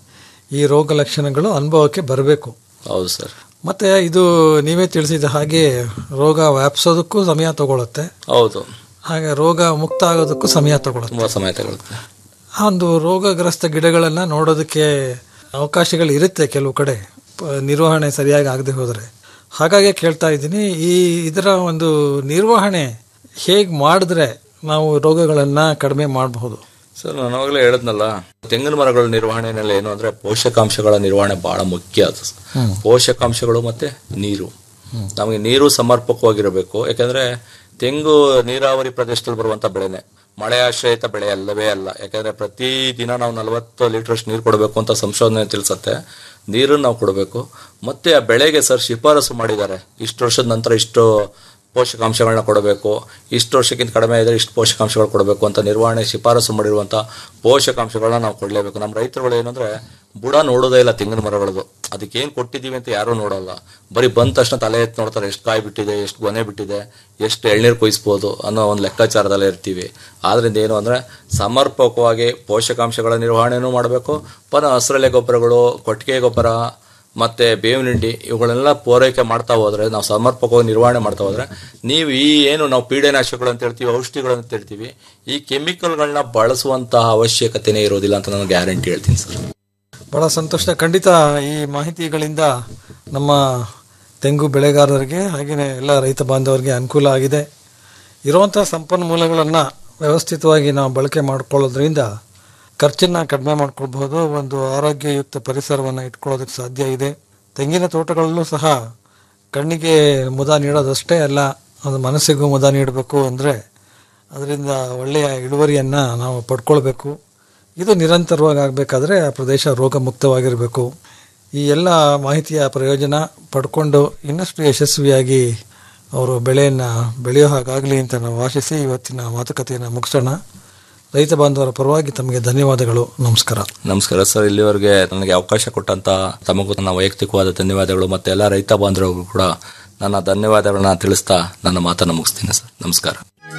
Speaker 7: ಈ ರೋಗ ಲಕ್ಷಣಗಳು ಅನುಭವಕ್ಕೆ ಬರಬೇಕು
Speaker 8: ಹೌದು ಸರ್
Speaker 7: ಮತ್ತೆ ಇದು ನೀವೇ ತಿಳಿಸಿದ ಹಾಗೆ ರೋಗ ವ್ಯಾಪಿಸೋದಕ್ಕೂ ಸಮಯ ತಗೊಳುತ್ತೆ
Speaker 8: ಹೌದು
Speaker 7: ಹಾಗೆ ರೋಗ ಮುಕ್ತ ಆಗೋದಕ್ಕೂ ಸಮಯ ತಗೊಳುತ್ತೆ
Speaker 8: ತುಂಬ ಸಮಯ ತಗೊಳುತ್ತೆ
Speaker 7: ಆ ಒಂದು ರೋಗಗ್ರಸ್ತ ಗಿಡಗಳನ್ನ ನೋಡೋದಕ್ಕೆ ಅವಕಾಶಗಳು ಇರುತ್ತೆ ಕೆಲವು ಕಡೆ ಪ- ನಿರ್ವಹಣೆ ಸರಿಯಾಗಿ ಆಗದೆ ಹೋದರೆ ಹಾಗಾಗಿ ಕೇಳ್ತಾ ಇದ್ದೀನಿ ಈ ಇದರ ಒಂದು ನಿರ್ವಹಣೆ ಹೇಗೆ ಮಾಡಿದ್ರೆ ನಾವು ರೋಗಗಳನ್ನ ಕಡಿಮೆ ಮಾಡಬಹುದು
Speaker 8: ಸರ್ ನಾನು ಅವಾಗಲೇ ಹೇಳಿದ್ನಲ್ಲ ತೆಂಗಿನ ಮರಗಳ ನಿರ್ವಹಣೆನಲ್ಲಿ ಏನು ಅಂದ್ರೆ ಪೋಷಕಾಂಶಗಳ ನಿರ್ವಹಣೆ ಬಹಳ ಮುಖ್ಯ ಅದು ಪೋಷಕಾಂಶಗಳು ಮತ್ತೆ ನೀರು ನಮಗೆ ನೀರು ಸಮರ್ಪಕವಾಗಿರಬೇಕು ಯಾಕಂದ್ರೆ ತೆಂಗು ನೀರಾವರಿ ಪ್ರದೇಶದಲ್ಲಿ ಬರುವಂತ ಬೆಳೆನೆ ಮಳೆ ಆಶ್ರಯಿತ ಬೆಳೆ ಅಲ್ಲವೇ ಅಲ್ಲ ಯಾಕಂದ್ರೆ ಪ್ರತಿ ದಿನ ನಾವು ನಲವತ್ತು ಲೀಟರ್ ನೀರು ಕೊಡಬೇಕು ಅಂತ ಸಂಶೋಧನೆ ತಿಳಿಸುತ್ತೆ ನೀರನ್ನು ನಾವು ಕೊಡಬೇಕು ಮತ್ತೆ ಆ ಬೆಳೆಗೆ ಸರ್ ಶಿಫಾರಸು ಮಾಡಿದ್ದಾರೆ ಇಷ್ಟು ವರ್ಷದ ನಂತರ ಇಷ್ಟು ಪೋಷಕಾಂಶಗಳನ್ನ ಕೊಡಬೇಕು ಇಷ್ಟು ವರ್ಷಕ್ಕಿಂತ ಕಡಿಮೆ ಇದ್ರೆ ಇಷ್ಟು ಪೋಷಕಾಂಶಗಳು ಕೊಡಬೇಕು ಅಂತ ನಿರ್ವಹಣೆ ಶಿಫಾರಸು ಮಾಡಿರುವಂಥ ಪೋಷಕಾಂಶಗಳನ್ನ ನಾವು ಕೊಡಲೇಬೇಕು ನಮ್ಮ ರೈತರುಗಳು ಏನಂದ್ರೆ ಬುಡ ನೋಡೋದೇ ಇಲ್ಲ ತೆಂಗಿನ ಮರಗಳದು ಅದಕ್ಕೆ ಏನು ಕೊಟ್ಟಿದ್ದೀವಿ ಅಂತ ಯಾರೂ ನೋಡಲ್ಲ ಬರೀ ಬಂದ ತಕ್ಷಣ ತಲೆ ಎತ್ತಿ ನೋಡ್ತಾರೆ ಎಷ್ಟು ಕಾಯಿ ಬಿಟ್ಟಿದೆ ಎಷ್ಟು ಗೊನೆ ಬಿಟ್ಟಿದೆ ಎಷ್ಟು ಎಳ್ನೀರು ಕೊಯ್ಸ್ಬೋದು ಅನ್ನೋ ಒಂದು ಲೆಕ್ಕಾಚಾರದಲ್ಲೇ ಇರ್ತೀವಿ ಆದ್ರಿಂದ ಏನು ಅಂದರೆ ಸಮರ್ಪಕವಾಗಿ ಪೋಷಕಾಂಶಗಳ ನಿರ್ವಹಣೆನೂ ಮಾಡಬೇಕು ಪುನಃ ಹಸಿರೆಲೆ ಗೊಬ್ಬರಗಳು ಕೊಟ್ಟಿಗೆ ಗೊಬ್ಬರ ಮತ್ತೆ ಬೇವಿನ ಹಿಂಡಿ ಇವುಗಳೆಲ್ಲ ಪೂರೈಕೆ ಮಾಡ್ತಾ ಹೋದ್ರೆ ನಾವು ಸಮರ್ಪಕವಾಗಿ ನಿರ್ವಹಣೆ ಮಾಡ್ತಾ ಹೋದ್ರೆ ನೀವು ಈ ಏನು ನಾವು ಪೀಡೆನಾಶಕಗಳು ಅಂತ ಹೇಳ್ತೀವಿ ಔಷಧಿಗಳು ಅಂತ ಹೇಳ್ತೀವಿ ಈ ಕೆಮಿಕಲ್ಗಳನ್ನ ಬಳಸುವಂತಹ ಅವಶ್ಯಕತೆನೇ ಇರೋದಿಲ್ಲ ಅಂತ ನಾನು ಗ್ಯಾರಂಟಿ ಹೇಳ್ತೀನಿ ಸರ್
Speaker 7: ಬಹಳ ಸಂತೋಷ ಖಂಡಿತ ಈ ಮಾಹಿತಿಗಳಿಂದ ನಮ್ಮ ತೆಂಗು ಬೆಳೆಗಾರರಿಗೆ ಹಾಗೆಯೇ ಎಲ್ಲ ರೈತ ಬಾಂಧವರಿಗೆ ಅನುಕೂಲ ಆಗಿದೆ ಇರುವಂಥ ಸಂಪನ್ಮೂಲಗಳನ್ನು ವ್ಯವಸ್ಥಿತವಾಗಿ ನಾವು ಬಳಕೆ ಮಾಡ್ಕೊಳ್ಳೋದ್ರಿಂದ ಖರ್ಚನ್ನು ಕಡಿಮೆ ಮಾಡ್ಕೊಳ್ಬಹುದು ಒಂದು ಆರೋಗ್ಯಯುಕ್ತ ಪರಿಸರವನ್ನು ಇಟ್ಕೊಳ್ಳೋದಕ್ಕೆ ಸಾಧ್ಯ ಇದೆ ತೆಂಗಿನ ತೋಟಗಳಲ್ಲೂ ಸಹ ಕಣ್ಣಿಗೆ ಮುದ ನೀಡೋದಷ್ಟೇ ಅಲ್ಲ ಅದು ಮನಸ್ಸಿಗೂ ಮುದ ನೀಡಬೇಕು ಅಂದರೆ ಅದರಿಂದ ಒಳ್ಳೆಯ ಇಳುವರಿಯನ್ನು ನಾವು ಪಡ್ಕೊಳ್ಬೇಕು ಇದು ನಿರಂತರವಾಗಿ ಆಗಬೇಕಾದ್ರೆ ಆ ಪ್ರದೇಶ ರೋಗ ಮುಕ್ತವಾಗಿರಬೇಕು ಈ ಎಲ್ಲ ಮಾಹಿತಿಯ ಪ್ರಯೋಜನ ಪಡ್ಕೊಂಡು ಇನ್ನಷ್ಟು ಯಶಸ್ವಿಯಾಗಿ ಅವರು ಬೆಳೆಯನ್ನು ಬೆಳೆಯೋ ಹಾಗಾಗಲಿ ಅಂತ ನಾವು ಆಶಿಸಿ ಇವತ್ತಿನ ಮಾತುಕತೆಯನ್ನು ಮುಗಿಸೋಣ ರೈತ ಬಾಂಧವರ ಪರವಾಗಿ ತಮಗೆ ಧನ್ಯವಾದಗಳು ನಮಸ್ಕಾರ
Speaker 8: ನಮಸ್ಕಾರ ಸರ್ ಇಲ್ಲಿವರೆಗೆ ನನಗೆ ಅವಕಾಶ ಕೊಟ್ಟಂತ ತಮಗೂ ನನ್ನ ವೈಯಕ್ತಿಕವಾದ ಧನ್ಯವಾದಗಳು ಮತ್ತೆ ಎಲ್ಲ ರೈತ ಬಾಂಧವರಿಗೂ ಕೂಡ ನನ್ನ ಧನ್ಯವಾದಗಳನ್ನ ತಿಳಿಸ್ತಾ ನನ್ನ ಮಾತನ್ನು ಮುಗಿಸ್ತೀನಿ ಸರ್ ನಮಸ್ಕಾರ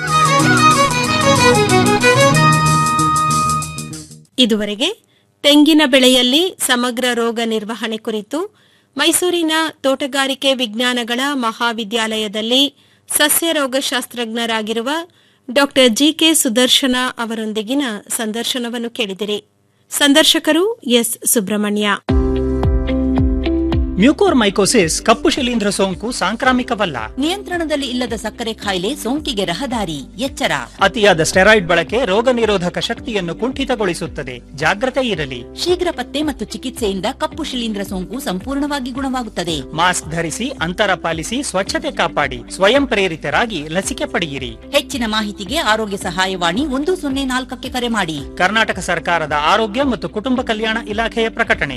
Speaker 1: ಇದುವರೆಗೆ ತೆಂಗಿನ ಬೆಳೆಯಲ್ಲಿ ಸಮಗ್ರ ರೋಗ ನಿರ್ವಹಣೆ ಕುರಿತು ಮೈಸೂರಿನ ತೋಟಗಾರಿಕೆ ವಿಜ್ಞಾನಗಳ ಮಹಾವಿದ್ಯಾಲಯದಲ್ಲಿ ಸಸ್ಯ ರೋಗಶಾಸ್ತ್ರಜ್ಞರಾಗಿರುವ ಡಾ ಜಿಕೆ ಸುದರ್ಶನ ಅವರೊಂದಿಗಿನ ಸಂದರ್ಶನವನ್ನು ಕೇಳಿದಿರಿ ಸಂದರ್ಶಕರು ಎಸ್ ಸುಬ್ರಹ್ಮಣ್ಯ
Speaker 6: ಮ್ಯೂಕೋರ್ ಮೈಕೋಸಿಸ್ ಕಪ್ಪು ಶಿಲೀಂಧ್ರ ಸೋಂಕು ಸಾಂಕ್ರಾಮಿಕವಲ್ಲ
Speaker 5: ನಿಯಂತ್ರಣದಲ್ಲಿ ಇಲ್ಲದ ಸಕ್ಕರೆ ಕಾಯಿಲೆ ಸೋಂಕಿಗೆ ರಹದಾರಿ ಎಚ್ಚರ
Speaker 6: ಅತಿಯಾದ ಸ್ಟೆರಾಯ್ಡ್ ಬಳಕೆ ರೋಗ ನಿರೋಧಕ ಶಕ್ತಿಯನ್ನು ಕುಂಠಿತಗೊಳಿಸುತ್ತದೆ ಜಾಗ್ರತೆ ಇರಲಿ
Speaker 5: ಶೀಘ್ರ ಪತ್ತೆ ಮತ್ತು ಚಿಕಿತ್ಸೆಯಿಂದ ಕಪ್ಪು ಶಿಲೀಂಧ್ರ ಸೋಂಕು ಸಂಪೂರ್ಣವಾಗಿ ಗುಣವಾಗುತ್ತದೆ
Speaker 6: ಮಾಸ್ಕ್ ಧರಿಸಿ ಅಂತರ ಪಾಲಿಸಿ ಸ್ವಚ್ಛತೆ ಕಾಪಾಡಿ ಸ್ವಯಂ ಪ್ರೇರಿತರಾಗಿ ಲಸಿಕೆ ಪಡೆಯಿರಿ
Speaker 5: ಹೆಚ್ಚಿನ ಮಾಹಿತಿಗೆ ಆರೋಗ್ಯ ಸಹಾಯವಾಣಿ ಒಂದು ಸೊನ್ನೆ ನಾಲ್ಕಕ್ಕೆ ಕರೆ ಮಾಡಿ
Speaker 6: ಕರ್ನಾಟಕ ಸರ್ಕಾರದ ಆರೋಗ್ಯ ಮತ್ತು ಕುಟುಂಬ ಕಲ್ಯಾಣ ಇಲಾಖೆಯ ಪ್ರಕಟಣೆ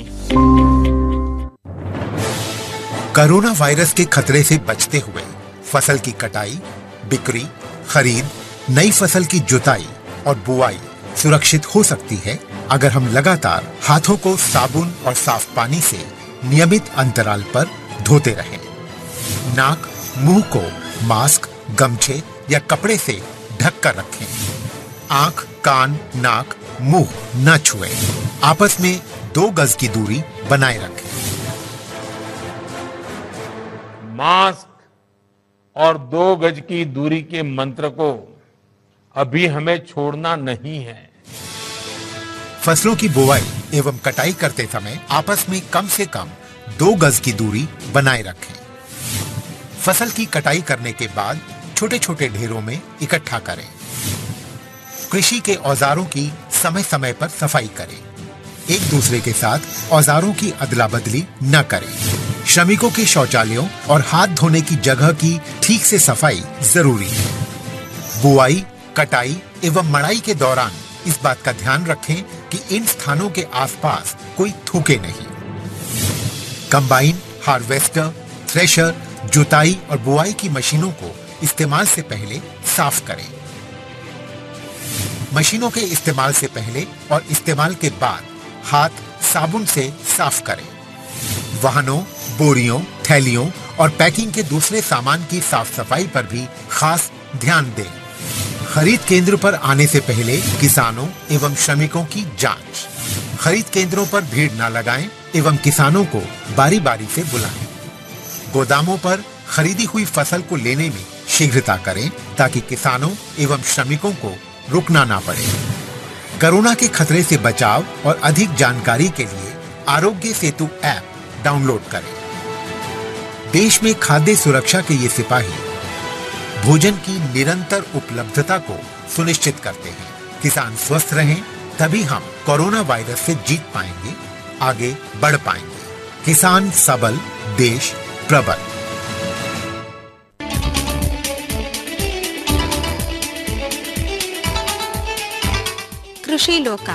Speaker 9: कोरोना वायरस के खतरे से बचते हुए फसल की कटाई बिक्री खरीद नई फसल की जुताई और बुआई सुरक्षित हो सकती है अगर हम लगातार हाथों को साबुन और साफ पानी से नियमित अंतराल पर धोते रहें। नाक मुंह को मास्क गमछे या कपड़े से ढक कर रखें आंख कान नाक मुंह न छुएं। आपस में दो गज की दूरी बनाए रखें
Speaker 10: मास्क और दो गज की दूरी के मंत्र को अभी हमें छोड़ना नहीं है
Speaker 9: फसलों की बुवाई एवं कटाई करते समय आपस में कम से कम दो गज की दूरी बनाए रखें फसल की कटाई करने के बाद छोटे छोटे ढेरों में इकट्ठा करें कृषि के औजारों की समय समय पर सफाई करें एक दूसरे के साथ औजारों की अदला बदली न करें श्रमिकों के शौचालयों और हाथ धोने की जगह की ठीक से सफाई जरूरी है बुआई कटाई एवं मड़ाई के दौरान इस बात का ध्यान रखें कि इन स्थानों के आसपास कोई थूके नहीं कंबाइन हार्वेस्टर थ्रेशर जुताई और बुआई की मशीनों को इस्तेमाल से पहले साफ करें मशीनों के इस्तेमाल से पहले और इस्तेमाल के बाद हाथ साबुन से साफ करें वाहनों बोरियों थैलियों और पैकिंग के दूसरे सामान की साफ सफाई पर भी खास ध्यान दें खरीद केंद्र पर आने से पहले किसानों एवं श्रमिकों की जांच खरीद केंद्रों पर भीड़ न लगाएं एवं किसानों को बारी बारी से बुलाएं गोदामों पर खरीदी हुई फसल को लेने में शीघ्रता करें ताकि किसानों एवं श्रमिकों को रुकना ना पड़े कोरोना के खतरे से बचाव और अधिक जानकारी के लिए आरोग्य सेतु ऐप डाउनलोड करें देश में खाद्य सुरक्षा के ये सिपाही भोजन की निरंतर उपलब्धता को सुनिश्चित करते हैं किसान स्वस्थ रहें तभी हम कोरोना वायरस से जीत पाएंगे आगे बढ़ पाएंगे किसान सबल देश प्रबल
Speaker 1: ಕೃಷಿ ಲೋಕ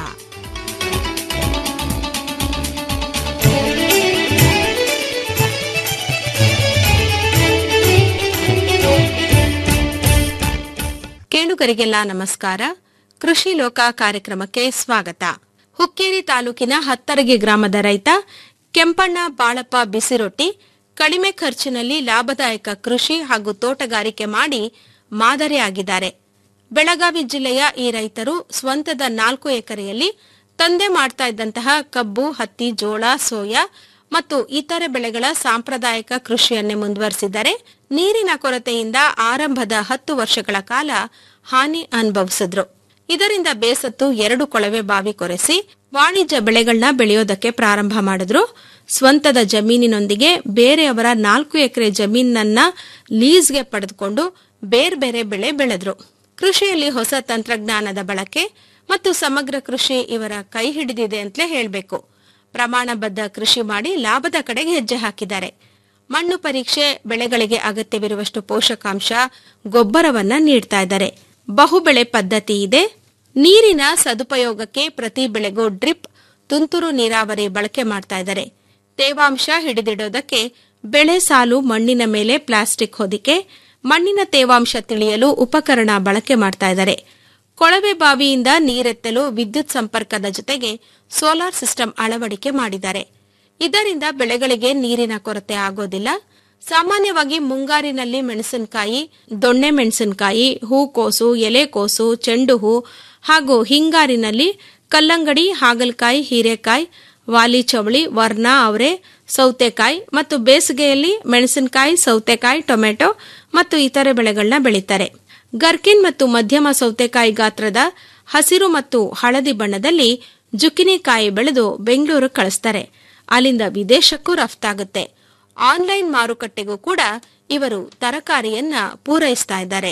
Speaker 1: ಕೇಳುಗರಿಗೆಲ್ಲ ನಮಸ್ಕಾರ ಕೃಷಿ ಲೋಕ ಕಾರ್ಯಕ್ರಮಕ್ಕೆ ಸ್ವಾಗತ ಹುಕ್ಕೇರಿ ತಾಲೂಕಿನ ಹತ್ತರಗಿ ಗ್ರಾಮದ ರೈತ ಕೆಂಪಣ್ಣ ಬಾಳಪ್ಪ ಬಿಸಿರೊಟ್ಟಿ ಕಡಿಮೆ ಖರ್ಚಿನಲ್ಲಿ ಲಾಭದಾಯಕ ಕೃಷಿ ಹಾಗೂ ತೋಟಗಾರಿಕೆ ಮಾಡಿ ಮಾದರಿಯಾಗಿದ್ದಾರೆ ಬೆಳಗಾವಿ ಜಿಲ್ಲೆಯ ಈ ರೈತರು ಸ್ವಂತದ ನಾಲ್ಕು ಎಕರೆಯಲ್ಲಿ ತಂದೆ ಮಾಡ್ತಾ ಇದ್ದಂತಹ ಕಬ್ಬು ಹತ್ತಿ ಜೋಳ ಸೋಯಾ ಮತ್ತು ಇತರೆ ಬೆಳೆಗಳ ಸಾಂಪ್ರದಾಯಿಕ ಕೃಷಿಯನ್ನೇ ಮುಂದುವರೆಸಿದ್ದಾರೆ ನೀರಿನ ಕೊರತೆಯಿಂದ ಆರಂಭದ ಹತ್ತು ವರ್ಷಗಳ ಕಾಲ ಹಾನಿ ಅನುಭವಿಸಿದ್ರು ಇದರಿಂದ ಬೇಸತ್ತು ಎರಡು ಕೊಳವೆ ಬಾವಿ ಕೊರೆಸಿ ವಾಣಿಜ್ಯ ಬೆಳೆಗಳನ್ನ ಬೆಳೆಯೋದಕ್ಕೆ ಪ್ರಾರಂಭ ಮಾಡಿದ್ರು ಸ್ವಂತದ ಜಮೀನಿನೊಂದಿಗೆ ಬೇರೆಯವರ ನಾಲ್ಕು ಎಕರೆ ಜಮೀನನ್ನ ಲೀಸ್ಗೆ ಪಡೆದುಕೊಂಡು ಬೇರೆ ಬೇರೆ ಬೆಳೆ ಬೆಳೆದ್ರು ಕೃಷಿಯಲ್ಲಿ ಹೊಸ ತಂತ್ರಜ್ಞಾನದ ಬಳಕೆ ಮತ್ತು ಸಮಗ್ರ ಕೃಷಿ ಇವರ ಕೈ ಹಿಡಿದಿದೆ ಅಂತಲೇ ಹೇಳಬೇಕು ಪ್ರಮಾಣಬದ್ಧ ಕೃಷಿ ಮಾಡಿ ಲಾಭದ ಕಡೆಗೆ ಹೆಜ್ಜೆ ಹಾಕಿದ್ದಾರೆ ಮಣ್ಣು ಪರೀಕ್ಷೆ ಬೆಳೆಗಳಿಗೆ ಅಗತ್ಯವಿರುವಷ್ಟು ಪೋಷಕಾಂಶ ಗೊಬ್ಬರವನ್ನ ನೀಡ್ತಾ ಇದ್ದಾರೆ ಬಹುಬೆಳೆ ಪದ್ಧತಿ ಇದೆ ನೀರಿನ ಸದುಪಯೋಗಕ್ಕೆ ಪ್ರತಿ ಬೆಳೆಗೂ ಡ್ರಿಪ್ ತುಂತುರು ನೀರಾವರಿ ಬಳಕೆ ಮಾಡ್ತಾ ಇದ್ದಾರೆ ತೇವಾಂಶ ಹಿಡಿದಿಡೋದಕ್ಕೆ ಬೆಳೆ ಸಾಲು ಮಣ್ಣಿನ ಮೇಲೆ ಪ್ಲಾಸ್ಟಿಕ್ ಹೊದಿಕೆ ಮಣ್ಣಿನ ತೇವಾಂಶ ತಿಳಿಯಲು ಉಪಕರಣ ಬಳಕೆ ಮಾಡ್ತಾ ಇದ್ದಾರೆ ಕೊಳವೆ ಬಾವಿಯಿಂದ ನೀರೆತ್ತಲು ವಿದ್ಯುತ್ ಸಂಪರ್ಕದ ಜೊತೆಗೆ ಸೋಲಾರ್ ಸಿಸ್ಟಮ್ ಅಳವಡಿಕೆ ಮಾಡಿದ್ದಾರೆ ಇದರಿಂದ ಬೆಳೆಗಳಿಗೆ ನೀರಿನ ಕೊರತೆ ಆಗೋದಿಲ್ಲ ಸಾಮಾನ್ಯವಾಗಿ ಮುಂಗಾರಿನಲ್ಲಿ ಮೆಣಸಿನಕಾಯಿ ದೊಣ್ಣೆ ಮೆಣಸಿನಕಾಯಿ ಹೂಕೋಸು ಎಲೆಕೋಸು ಚೆಂಡು ಹೂ ಹಾಗೂ ಹಿಂಗಾರಿನಲ್ಲಿ ಕಲ್ಲಂಗಡಿ ಹಾಗಲಕಾಯಿ ಹೀರೆಕಾಯಿ ವಾಲಿ ಚವಳಿ ವರ್ಣ ಅವರೆ ಸೌತೆಕಾಯಿ ಮತ್ತು ಬೇಸಿಗೆಯಲ್ಲಿ ಮೆಣಸಿನಕಾಯಿ ಸೌತೆಕಾಯಿ ಟೊಮೆಟೊ ಮತ್ತು ಇತರೆ ಬೆಳೆಗಳನ್ನ ಬೆಳೀತಾರೆ ಗರ್ಕಿನ್ ಮತ್ತು ಮಧ್ಯಮ ಸೌತೆಕಾಯಿ ಗಾತ್ರದ ಹಸಿರು ಮತ್ತು ಹಳದಿ ಬಣ್ಣದಲ್ಲಿ ಜುಕಿನಿಕಾಯಿ ಬೆಳೆದು ಬೆಂಗಳೂರು ಕಳಿಸ್ತಾರೆ ಅಲ್ಲಿಂದ ವಿದೇಶಕ್ಕೂ ರಫ್ತಾಗುತ್ತೆ ಆನ್ಲೈನ್ ಮಾರುಕಟ್ಟೆಗೂ ಕೂಡ ಇವರು ತರಕಾರಿಯನ್ನ ಪೂರೈಸ್ತಾ ಇದ್ದಾರೆ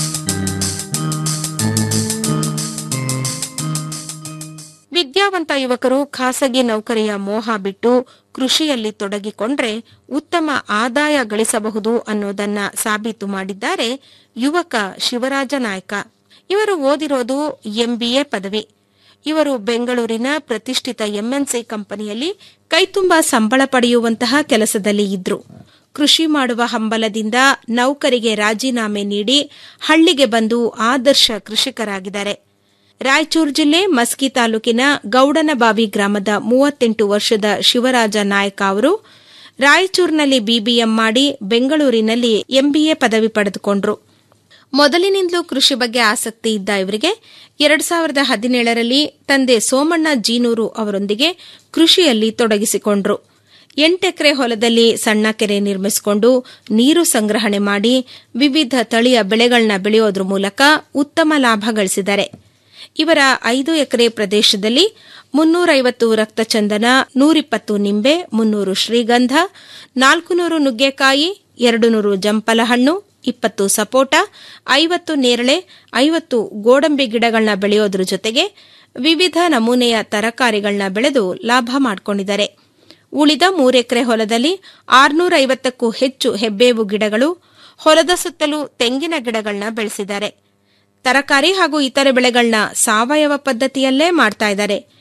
Speaker 1: ವಿದ್ಯಾವಂತ ಯುವಕರು ಖಾಸಗಿ ನೌಕರಿಯ ಮೋಹ ಬಿಟ್ಟು ಕೃಷಿಯಲ್ಲಿ ತೊಡಗಿಕೊಂಡ್ರೆ ಉತ್ತಮ ಆದಾಯ ಗಳಿಸಬಹುದು ಅನ್ನೋದನ್ನ ಸಾಬೀತು ಮಾಡಿದ್ದಾರೆ ಯುವಕ ಶಿವರಾಜ ನಾಯ್ಕ ಇವರು ಓದಿರೋದು ಎಂಬಿಎ ಪದವಿ ಇವರು ಬೆಂಗಳೂರಿನ ಪ್ರತಿಷ್ಠಿತ ಎಂಎನ್ಸಿ ಕಂಪನಿಯಲ್ಲಿ ಕೈತುಂಬಾ ಸಂಬಳ ಪಡೆಯುವಂತಹ ಕೆಲಸದಲ್ಲಿ ಇದ್ರು ಕೃಷಿ ಮಾಡುವ ಹಂಬಲದಿಂದ ನೌಕರಿಗೆ ರಾಜೀನಾಮೆ ನೀಡಿ ಹಳ್ಳಿಗೆ ಬಂದು ಆದರ್ಶ ಕೃಷಿಕರಾಗಿದ್ದಾರೆ ರಾಯಚೂರು ಜಿಲ್ಲೆ ಮಸ್ಕಿ ತಾಲೂಕಿನ ಗೌಡನಬಾವಿ ಗ್ರಾಮದ ಮೂವತ್ತೆಂಟು ವರ್ಷದ ಶಿವರಾಜ ನಾಯಕ ಅವರು ರಾಯಚೂರಿನಲ್ಲಿ ಬಿಬಿಎಂ ಮಾಡಿ ಬೆಂಗಳೂರಿನಲ್ಲಿ ಎಂಬಿಎ ಪದವಿ ಪಡೆದುಕೊಂಡ್ರು ಮೊದಲಿನಿಂದಲೂ ಕೃಷಿ ಬಗ್ಗೆ ಆಸಕ್ತಿ ಇದ್ದ ಇವರಿಗೆ ಎರಡ್ ಸಾವಿರದ ಹದಿನೇಳರಲ್ಲಿ ತಂದೆ ಸೋಮಣ್ಣ ಜೀನೂರು ಅವರೊಂದಿಗೆ ಕೃಷಿಯಲ್ಲಿ ತೊಡಗಿಸಿಕೊಂಡ್ರು ಎಂಟೆಕರೆ ಹೊಲದಲ್ಲಿ ಸಣ್ಣ ಕೆರೆ ನಿರ್ಮಿಸಿಕೊಂಡು ನೀರು ಸಂಗ್ರಹಣೆ ಮಾಡಿ ವಿವಿಧ ತಳಿಯ ಬೆಳೆಗಳನ್ನ ಬೆಳೆಯೋದ್ರ ಮೂಲಕ ಉತ್ತಮ ಲಾಭ ಗಳಿಸಿದ್ದಾರೆ ಇವರ ಐದು ಎಕರೆ ಪ್ರದೇಶದಲ್ಲಿ ಮುನ್ನೂರೈವತ್ತು ರಕ್ತಚಂದನ ನೂರಿಪ್ಪತ್ತು ನಿಂಬೆ ಮುನ್ನೂರು ಶ್ರೀಗಂಧ ನಾಲ್ಕುನೂರು ನುಗ್ಗೆಕಾಯಿ ಎರಡು ನೂರು ಜಂಪಲ ಹಣ್ಣು ಇಪ್ಪತ್ತು ಸಪೋಟ ಐವತ್ತು ನೇರಳೆ ಐವತ್ತು ಗೋಡಂಬಿ ಗಿಡಗಳನ್ನ ಬೆಳೆಯೋದ್ರ ಜೊತೆಗೆ ವಿವಿಧ ನಮೂನೆಯ ತರಕಾರಿಗಳನ್ನ ಬೆಳೆದು ಲಾಭ ಮಾಡಿಕೊಂಡಿದ್ದಾರೆ ಉಳಿದ ಮೂರೆಕರೆ ಹೊಲದಲ್ಲಿ ಆರ್ನೂರ ಐವತ್ತಕ್ಕೂ ಹೆಚ್ಚು ಹೆಬ್ಬೇವು ಗಿಡಗಳು ಹೊಲದ ಸುತ್ತಲೂ ತೆಂಗಿನ ಗಿಡಗಳನ್ನ ಬೆಳೆಸಿದ್ದಾರೆ ತರಕಾರಿ ಹಾಗೂ ಇತರೆ ಬೆಳೆಗಳನ್ನ ಸಾವಯವ ಪದ್ಧತಿಯಲ್ಲೇ ಮಾಡ್ತಾ ಇದ್ದಾರೆ